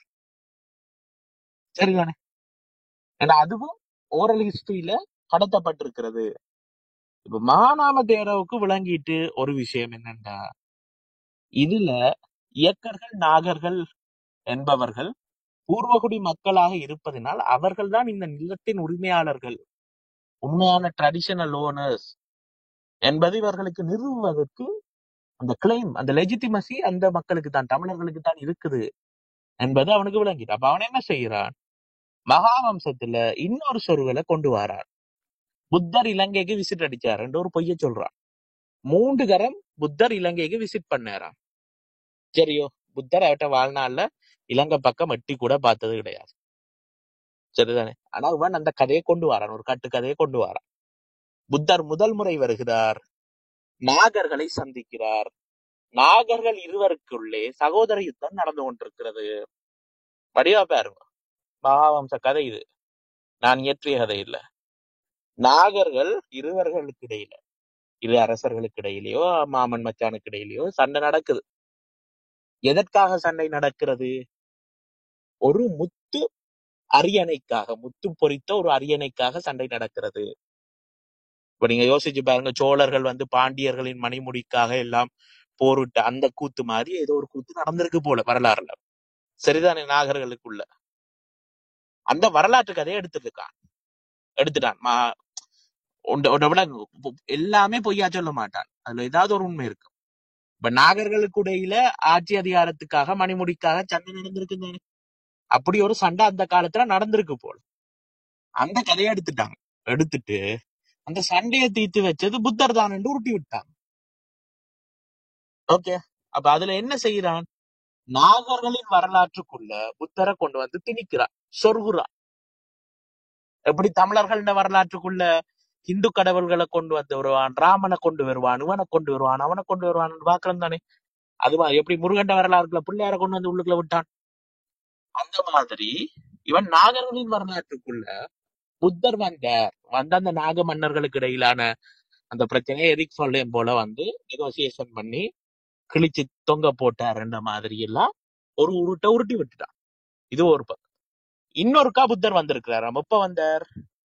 சரிதானே ஏன்னா அதுவும் ஓரல் ஹிஸ்டரியில கடத்தப்பட்டிருக்கிறது இப்ப மகாநாம தேரவுக்கு விளங்கிட்டு ஒரு விஷயம் என்னன்னா இதுல இயக்கர்கள் நாகர்கள் என்பவர்கள் பூர்வகுடி மக்களாக இருப்பதனால் அவர்கள்தான் இந்த நிலத்தின் உரிமையாளர்கள் உண்மையான ட்ரெடிஷனல் ஓனர்ஸ் என்பது இவர்களுக்கு நிறுவுவதற்கு அந்த கிளைம் அந்த லெஜிட்டிமசி அந்த மக்களுக்கு தான் தமிழர்களுக்கு தான் இருக்குது என்பது அவனுக்கு விளங்கிட்டு அப்ப அவன் என்ன செய்யறான் மகாவம்சத்துல இன்னொரு சொருகளை கொண்டு வரான் புத்தர் இலங்கைக்கு விசிட் அடிச்சார் என்று ஒரு பொய்ய சொல்றான் மூன்று கரம் புத்தர் இலங்கைக்கு விசிட் பண்ணாராம் சரியோ புத்தர் அவட்ட வாழ்நாள்ல இலங்கை பக்கம் எட்டி கூட பார்த்தது கிடையாது சரிதானே ஆனா இவன் அந்த கதையை கொண்டு வரான் ஒரு கட்டு கதையை கொண்டு வரான் புத்தர் முதல் முறை வருகிறார் நாகர்களை சந்திக்கிறார் நாகர்கள் இருவருக்குள்ளே சகோதர யுத்தம் நடந்து கொண்டிருக்கிறது வடிவா பாருங்க மகாவம்ச கதை இது நான் இயற்றிய கதை இல்ல நாகர்கள் இருவர்களுக்கு இடையில இரு அரசர்களுக்கு இடையிலயோ மாமன் மச்சானுக்கு இடையிலயோ சண்டை நடக்குது எதற்காக சண்டை நடக்கிறது ஒரு முத்து அரியணைக்காக முத்து பொறித்த ஒரு அரியணைக்காக சண்டை நடக்கிறது இப்ப நீங்க யோசிச்சு பாருங்க சோழர்கள் வந்து பாண்டியர்களின் மணிமுடிக்காக எல்லாம் போரிட்ட அந்த கூத்து மாதிரி ஏதோ ஒரு கூத்து நடந்திருக்கு போல வரலாறுல சரிதானே நாகர்களுக்குள்ள அந்த வரலாற்று கதையை எடுத்துட்டு இருக்கான் எடுத்துட்டான் மா உண்ட- உன்னை விட பொ- எல்லாமே பொய்யா சொல்ல மாட்டான் அதுல ஏதாவது ஒரு உண்மை இருக்கும் இப்ப நாகர்களுக்கு இடையில ஆட்சி அதிகாரத்துக்காக மணிமுடிக்காக சண்டை நடந்திருக்கு தானே அப்படி ஒரு சண்டை அந்த காலத்துல நடந்திருக்கு போல அந்த கதையை எடுத்துட்டாங்க எடுத்துட்டு அந்த சண்டையை தீர்த்து வச்சது புத்தர் தான் என்று உருட்டி விட்டாங்க ஓகே அப்ப அதுல என்ன செய்யறான் நாகர்களின் வரலாற்றுக்குள்ள புத்தரை கொண்டு வந்து திணிக்கிறான் சொருகுறான் எப்படி தமிழர்கள வரலாற்றுக்குள்ள இந்து கடவுள்களை கொண்டு வந்து வருவான் ராமனை கொண்டு வருவான் இவனை கொண்டு வருவான் அவனை கொண்டு வருவான் பாக்கலாம் தானே அது மாதிரி எப்படி முருகண்ட வரலாறுக்குள்ள பிள்ளையார கொண்டு வந்து உள்ளுக்குள்ள விட்டான் அந்த மாதிரி இவன் நாகர்களின் வரலாற்றுக்குள்ள புத்தர் வந்தார் வந்த அந்த நாக மன்னர்களுக்கு இடையிலான அந்த பிரச்சனையை எரிக் சொல்லேன் போல வந்து நெகோசியேஷன் பண்ணி கிழிச்சு தொங்க போட்டார் என்ற மாதிரி எல்லாம் ஒரு உருட்டை உருட்டி விட்டுட்டான் இது ஒரு பக்கம் இன்னொருக்கா புத்தர் வந்திருக்கிறாராம் எப்ப வந்தார்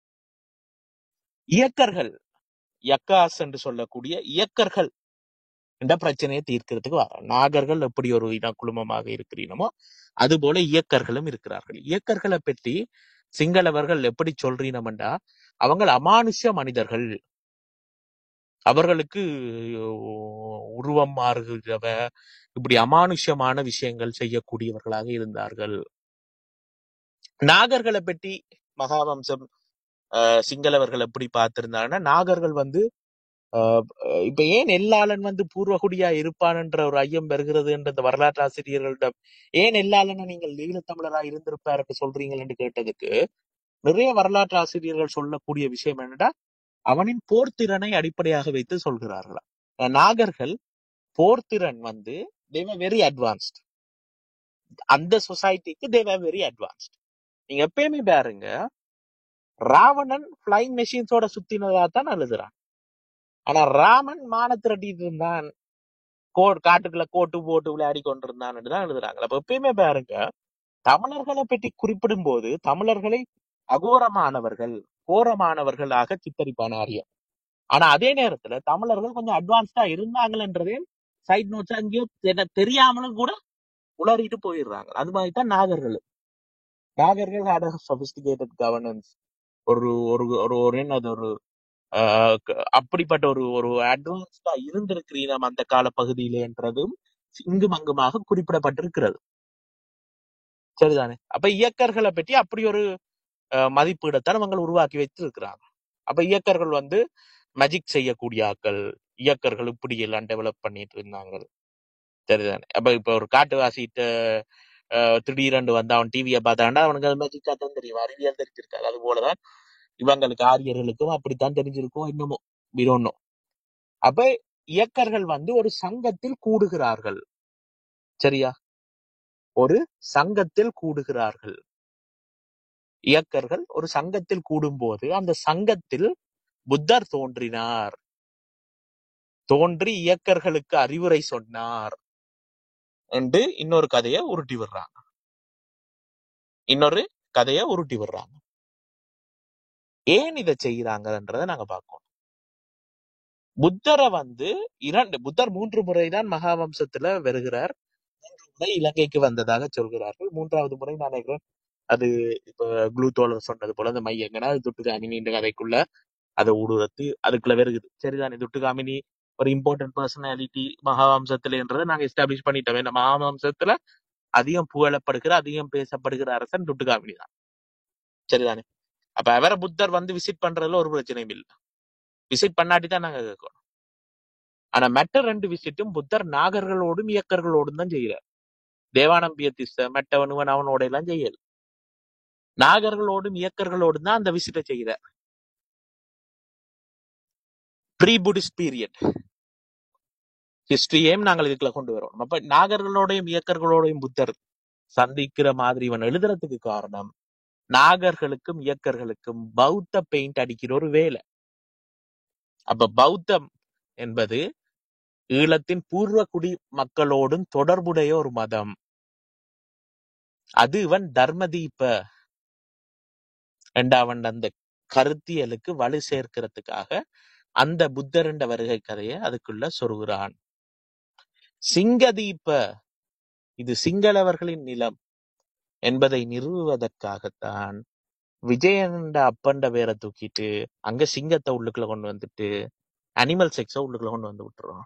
இயக்கர்கள் யக்காஸ் என்று சொல்லக்கூடிய இயக்கர்கள் என்ற பிரச்சனையை தீர்க்கிறதுக்கு வர நாகர்கள் எப்படி ஒரு இன குழுமமாக இருக்கிறீனமோ அது போல இயக்கர்களும் இருக்கிறார்கள் இயக்கர்களை பற்றி சிங்களவர்கள் எப்படி சொல்றீனம்டா அவங்க அமானுஷ்ய மனிதர்கள் அவர்களுக்கு உருவம் மாறுகிறவ இப்படி அமானுஷ்யமான விஷயங்கள் செய்யக்கூடியவர்களாக இருந்தார்கள் நாகர்களை பற்றி மகாவம்சம் அஹ், சிங்களவர்கள் எப்படி பார்த்திருந்தாங்கன்னா நாகர்கள் வந்து அஹ், இப்ப ஏன் எல்லாளன் வந்து பூர்வகுடியா இருப்பான்ன்ற ஒரு ஐயம் வருகிறது என்ற இந்த வரலாற்று ஆசிரியர்களிடம் ஏன் எல்லாளனை நீங்கள் ஈழத்தமிழரா இருந்திருப்பார் என்று சொல்றீங்கள் என்று கேட்டதுக்கு நிறைய வரலாற்று ஆசிரியர்கள் சொல்லக்கூடிய விஷயம் என்னடா அவனின் போர்த்திறனை அடிப்படையாக வைத்து சொல்கிறார்களாம் அஹ் நாகர்கள் போர்த்திறன் வந்து தேவர் வெரி அட்வான்ஸ்ட் அந்த சொசைட்டிக்கு தேவர் வெரி அட்வான்ஸ்ட் நீங்க எப்பயுமே பாருங்க ராவணன் பிளைங் மெஷின்ஸோட சுத்தினதா தான் எழுதுறான் ஆனா ராமன் மானத்திரட்டிட்டு இருந்தான் கோ காட்டுக்குள்ள கோட்டு போட்டு விளையாடி கொண்டிருந்தான் தான் எழுதுறாங்க அப்ப எப்பயுமே பாருங்க தமிழர்களை பற்றி குறிப்பிடும் போது தமிழர்களை அகோரமானவர்கள் கோரமானவர்களாக சித்தரிப்பான ஆரியம் ஆனா அதே நேரத்துல தமிழர்கள் கொஞ்சம் அட்வான்ஸ்டா இருந்தாங்கன்றதையும் சைட் நோட்ஸ் அங்கேயோ தெ- தெரியாமலும் கூட உளறிட்டு போயிடுறாங்க அது மாதிரி தான் நாகர்கள் நாகர்கள் had a sophisticated governance ஒரு ஒரு ஒரு ஒரு என்னது ஒரு ஆஹ், க- அப்படிப்பட்ட ஒரு ஒரு அட்வான்ஸ்டா இருந்திருக்கிறீங்க அந்த கால பகுதியிலேன்றதும் இங்கும் அங்குமாக குறிப்பிடப்பட்டிருக்கிறது சரிதானே அப்ப இயக்கர்களை பற்றி அப்படி ஒரு அஹ், மதிப்பீடத்தான் அவங்க உருவாக்கி வைத்திருக்கிறாங்க அப்ப இயக்கர்கள் வந்து மேஜிக் செய்யக்கூடிய ஆட்கள் இயக்கர்கள் இப்படி எல்லாம் டெவலப் பண்ணிட்டு இருந்தாங்க சரிதானே அப்ப இப்ப ஒரு காட்டுவாசிட்ட அஹ், திடீரென்று வந்து அவன் டிவியை பார்த்தான்னா அவனுக்கு அது மேஜிக்கா தான் தெரியும் அறிவியல் தெரிஞ்சிருக்காது அது போலதான் இவங்களுக்கு ஆரியர்களுக்கும் அப்படித்தான் தெரிஞ்சிருக்கும் என்னமோ விரோன்னோ அப்ப இயக்கர்கள் வந்து ஒரு சங்கத்தில் கூடுகிறார்கள் சரியா ஒரு சங்கத்தில் கூடுகிறார்கள் இயக்கர்கள் ஒரு சங்கத்தில் கூடும்போது அந்த சங்கத்தில் புத்தர் தோன்றினார் தோன்றி இயக்கர்களுக்கு அறிவுரை சொன்னார் என்று இன்னொரு கதையை உருட்டி விடுறாங்க இன்னொரு கதையை உருட்டி விடுறாங்க ஏன் இதை செய்யறாங்கன்றத நாங்க பார்க்கணும் புத்தரை வந்து இரண்டு புத்தர் மூன்று முறைதான் மகாவம்சத்துல வருகிறார் மூன்று முறை இலங்கைக்கு வந்ததாக சொல்கிறார்கள் மூன்றாவது முறை நான் நினைக்கிறேன் அது இப்ப குளூ தோழர் சொன்னது போல அந்த மையங்கனா அது துட்டுகாமினி இந்த கதைக்குள்ள அதை ஊடுருத்தி அதுக்குள்ள வருகுது சரிதானே துட்டுகாமினி ஒரு இம்பார்ட்டன்ட் பர்சனாலிட்டி மகாவம்சத்துலன்றதை நாங்க எஸ்டாப்ளிஷ் பண்ணிட்டோம் இந்த மகாவம்சத்துல அதிகம் புகழப்படுகிற அதிகம் பேசப்படுகிற அரசன் துட்டுகாமினி தான் சரிதானே அப்ப அவரை புத்தர் வந்து விசிட் பண்றதுல ஒரு பிரச்சனையும் இல்லை விசிட் பண்ணாட்டி தான் நாங்க கேட்கணும் ஆனா மற்ற ரெண்டு விசிட்டும் புத்தர் நாகர்களோடும் இயக்கர்களோடும் தான் செய்யறார் தேவானம்பிய திஸ்ஸ மெட்டவனுவன் அவனோட எல்லாம் செய்யல நாகர்களோடும் இயக்கர்களோடும் தான் அந்த விசிட்டை செய்கிறார் ப்ரீ புடிஸ்ட் பீரியட் ஹிஸ்டரியையும் நாங்கள் இதுக்குள்ள கொண்டு வரோம் அப்ப நாகர்களோடையும் இயக்கர்களோடையும் புத்தர் சந்திக்கிற மாதிரி இவன் எழுதுறதுக்கு காரணம் நாகர்களுக்கும் இயக்கர்களுக்கும் பௌத்த பெயிண்ட் அடிக்கிற ஒரு வேலை அப்ப பௌத்தம் என்பது ஈழத்தின் பூர்வ குடி மக்களோடும் தொடர்புடைய ஒரு மதம் அது இவன் தர்மதீப என்றவன் அந்த கருத்தியலுக்கு வலு சேர்க்கிறதுக்காக அந்த புத்தரண்ட வருகை கதையை அதுக்குள்ள சொருகிறான் சிங்கதீப இது சிங்களவர்களின் நிலம் என்பதை நிறுவுவதற்காகத்தான் விஜயனண்ட அப்பண்ட பேரை தூக்கிட்டு அங்க சிங்கத்தை உள்ளுக்குள்ள கொண்டு வந்துட்டு அனிமல் செக்ஸ உள்ளுக்குள்ள கொண்டு வந்து விட்டுறோம்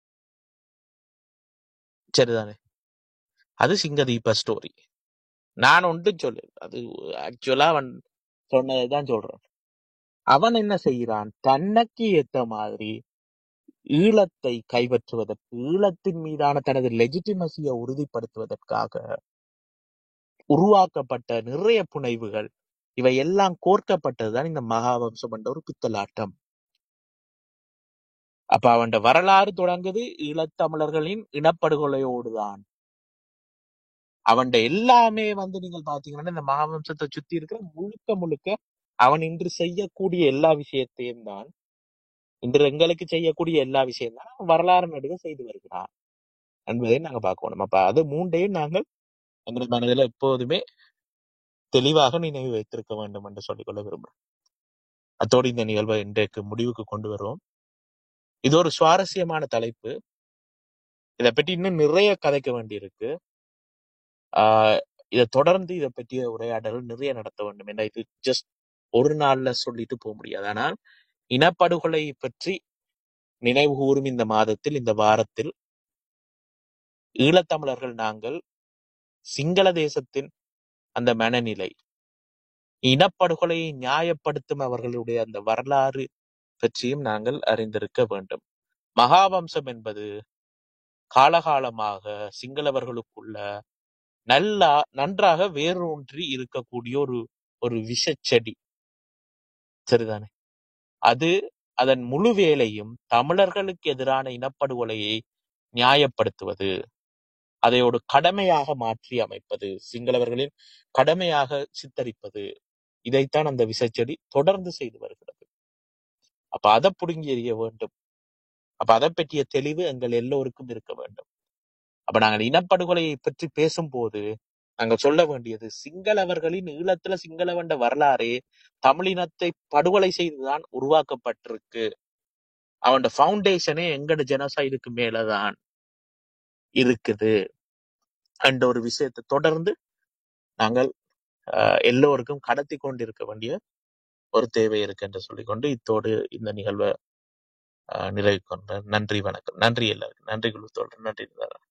சரிதானே அது சிங்கதீப ஸ்டோரி நான் ஒன்று சொல்லு அது ஆக்சுவலா அவன் சொன்னதைதான் சொல்றான் அவன் என்ன செய்கிறான் தன்னைக்கு ஏத்த மாதிரி ஈழத்தை கைப்பற்றுவதற்கு ஈழத்தின் மீதான தனது லெஜிட்டிமசியை உறுதிப்படுத்துவதற்காக உருவாக்கப்பட்ட நிறைய புனைவுகள் இவை எல்லாம் கோர்க்கப்பட்டதுதான் இந்த மகாவம்சம் என்ற ஒரு பித்தலாட்டம் அப்ப அவன் வரலாறு தொடங்குது ஈழத்தமிழர்களின் இனப்படுகொலையோடுதான் அவன் எல்லாமே வந்து நீங்கள் பாத்தீங்கன்னா இந்த மகாவம்சத்தை சுத்தி இருக்கிற முழுக்க முழுக்க அவன் இன்று செய்யக்கூடிய எல்லா விஷயத்தையும் தான் இன்று எங்களுக்கு செய்யக்கூடிய எல்லா விஷயம் தான் அவன் வரலாறு நடுக செய்து வருகிறான் என்பதை நாங்க பார்க்கணும் அப்ப அது மூண்டையும் நாங்கள் எங்கள் மனதில் எப்போதுமே தெளிவாக நினைவு வைத்திருக்க வேண்டும் என்று சொல்லிக்கொள்ள விரும்புகிறேன் அத்தோடு இந்த நிகழ்வை இன்றைக்கு முடிவுக்கு கொண்டு வருவோம் இது ஒரு சுவாரஸ்யமான தலைப்பு இதை பற்றி இன்னும் நிறைய கதைக்க வேண்டியிருக்கு ஆஹ் இதை தொடர்ந்து இதை பற்றிய உரையாடல் நிறைய நடத்த வேண்டும் ஏன்னா இது ஜஸ்ட் ஒரு நாள்ல சொல்லிட்டு போக முடியாது ஆனால் இனப்படுகொலை பற்றி நினைவு கூறும் இந்த மாதத்தில் இந்த வாரத்தில் ஈழத்தமிழர்கள் நாங்கள் சிங்கள தேசத்தின் அந்த மனநிலை இனப்படுகொலையை நியாயப்படுத்தும் அவர்களுடைய அந்த வரலாறு பற்றியும் நாங்கள் அறிந்திருக்க வேண்டும் மகாவம்சம் என்பது காலகாலமாக சிங்களவர்களுக்குள்ள நல்ல நன்றாக வேரூன்றி இருக்கக்கூடிய ஒரு ஒரு விஷச்செடி சரிதானே அது அதன் முழு வேலையும் தமிழர்களுக்கு எதிரான இனப்படுகொலையை நியாயப்படுத்துவது அதை ஒரு கடமையாக மாற்றி அமைப்பது சிங்களவர்களின் கடமையாக சித்தரிப்பது இதைத்தான் அந்த விசைச்செடி தொடர்ந்து செய்து வருகிறது அப்ப அதை புடுங்கி எறிய வேண்டும் அப்ப அதை பற்றிய தெளிவு எங்கள் எல்லோருக்கும் இருக்க வேண்டும் அப்ப நாங்கள் இனப்படுகொலையை பற்றி பேசும்போது நாங்கள் சொல்ல வேண்டியது சிங்களவர்களின் ஈழத்துல சிங்களவண்ட வரலாறே தமிழினத்தை படுகொலை செய்துதான் உருவாக்கப்பட்டிருக்கு அவன் ஃபவுண்டேஷனே எங்கட ஜெனசைடுக்கு மேலதான் இருக்குது என்ற ஒரு விஷயத்தை தொடர்ந்து நாங்கள் அஹ், எல்லோருக்கும் கடத்தி கொண்டிருக்க வேண்டிய ஒரு தேவை இருக்கு என்று சொல்லிக்கொண்டு இத்தோடு இந்த நிகழ்வை அஹ், நிறைவு கொண்டேன் நன்றி வணக்கம் நன்றி எல்லாருக்கும் நன்றி குழு தோழர் நன்றி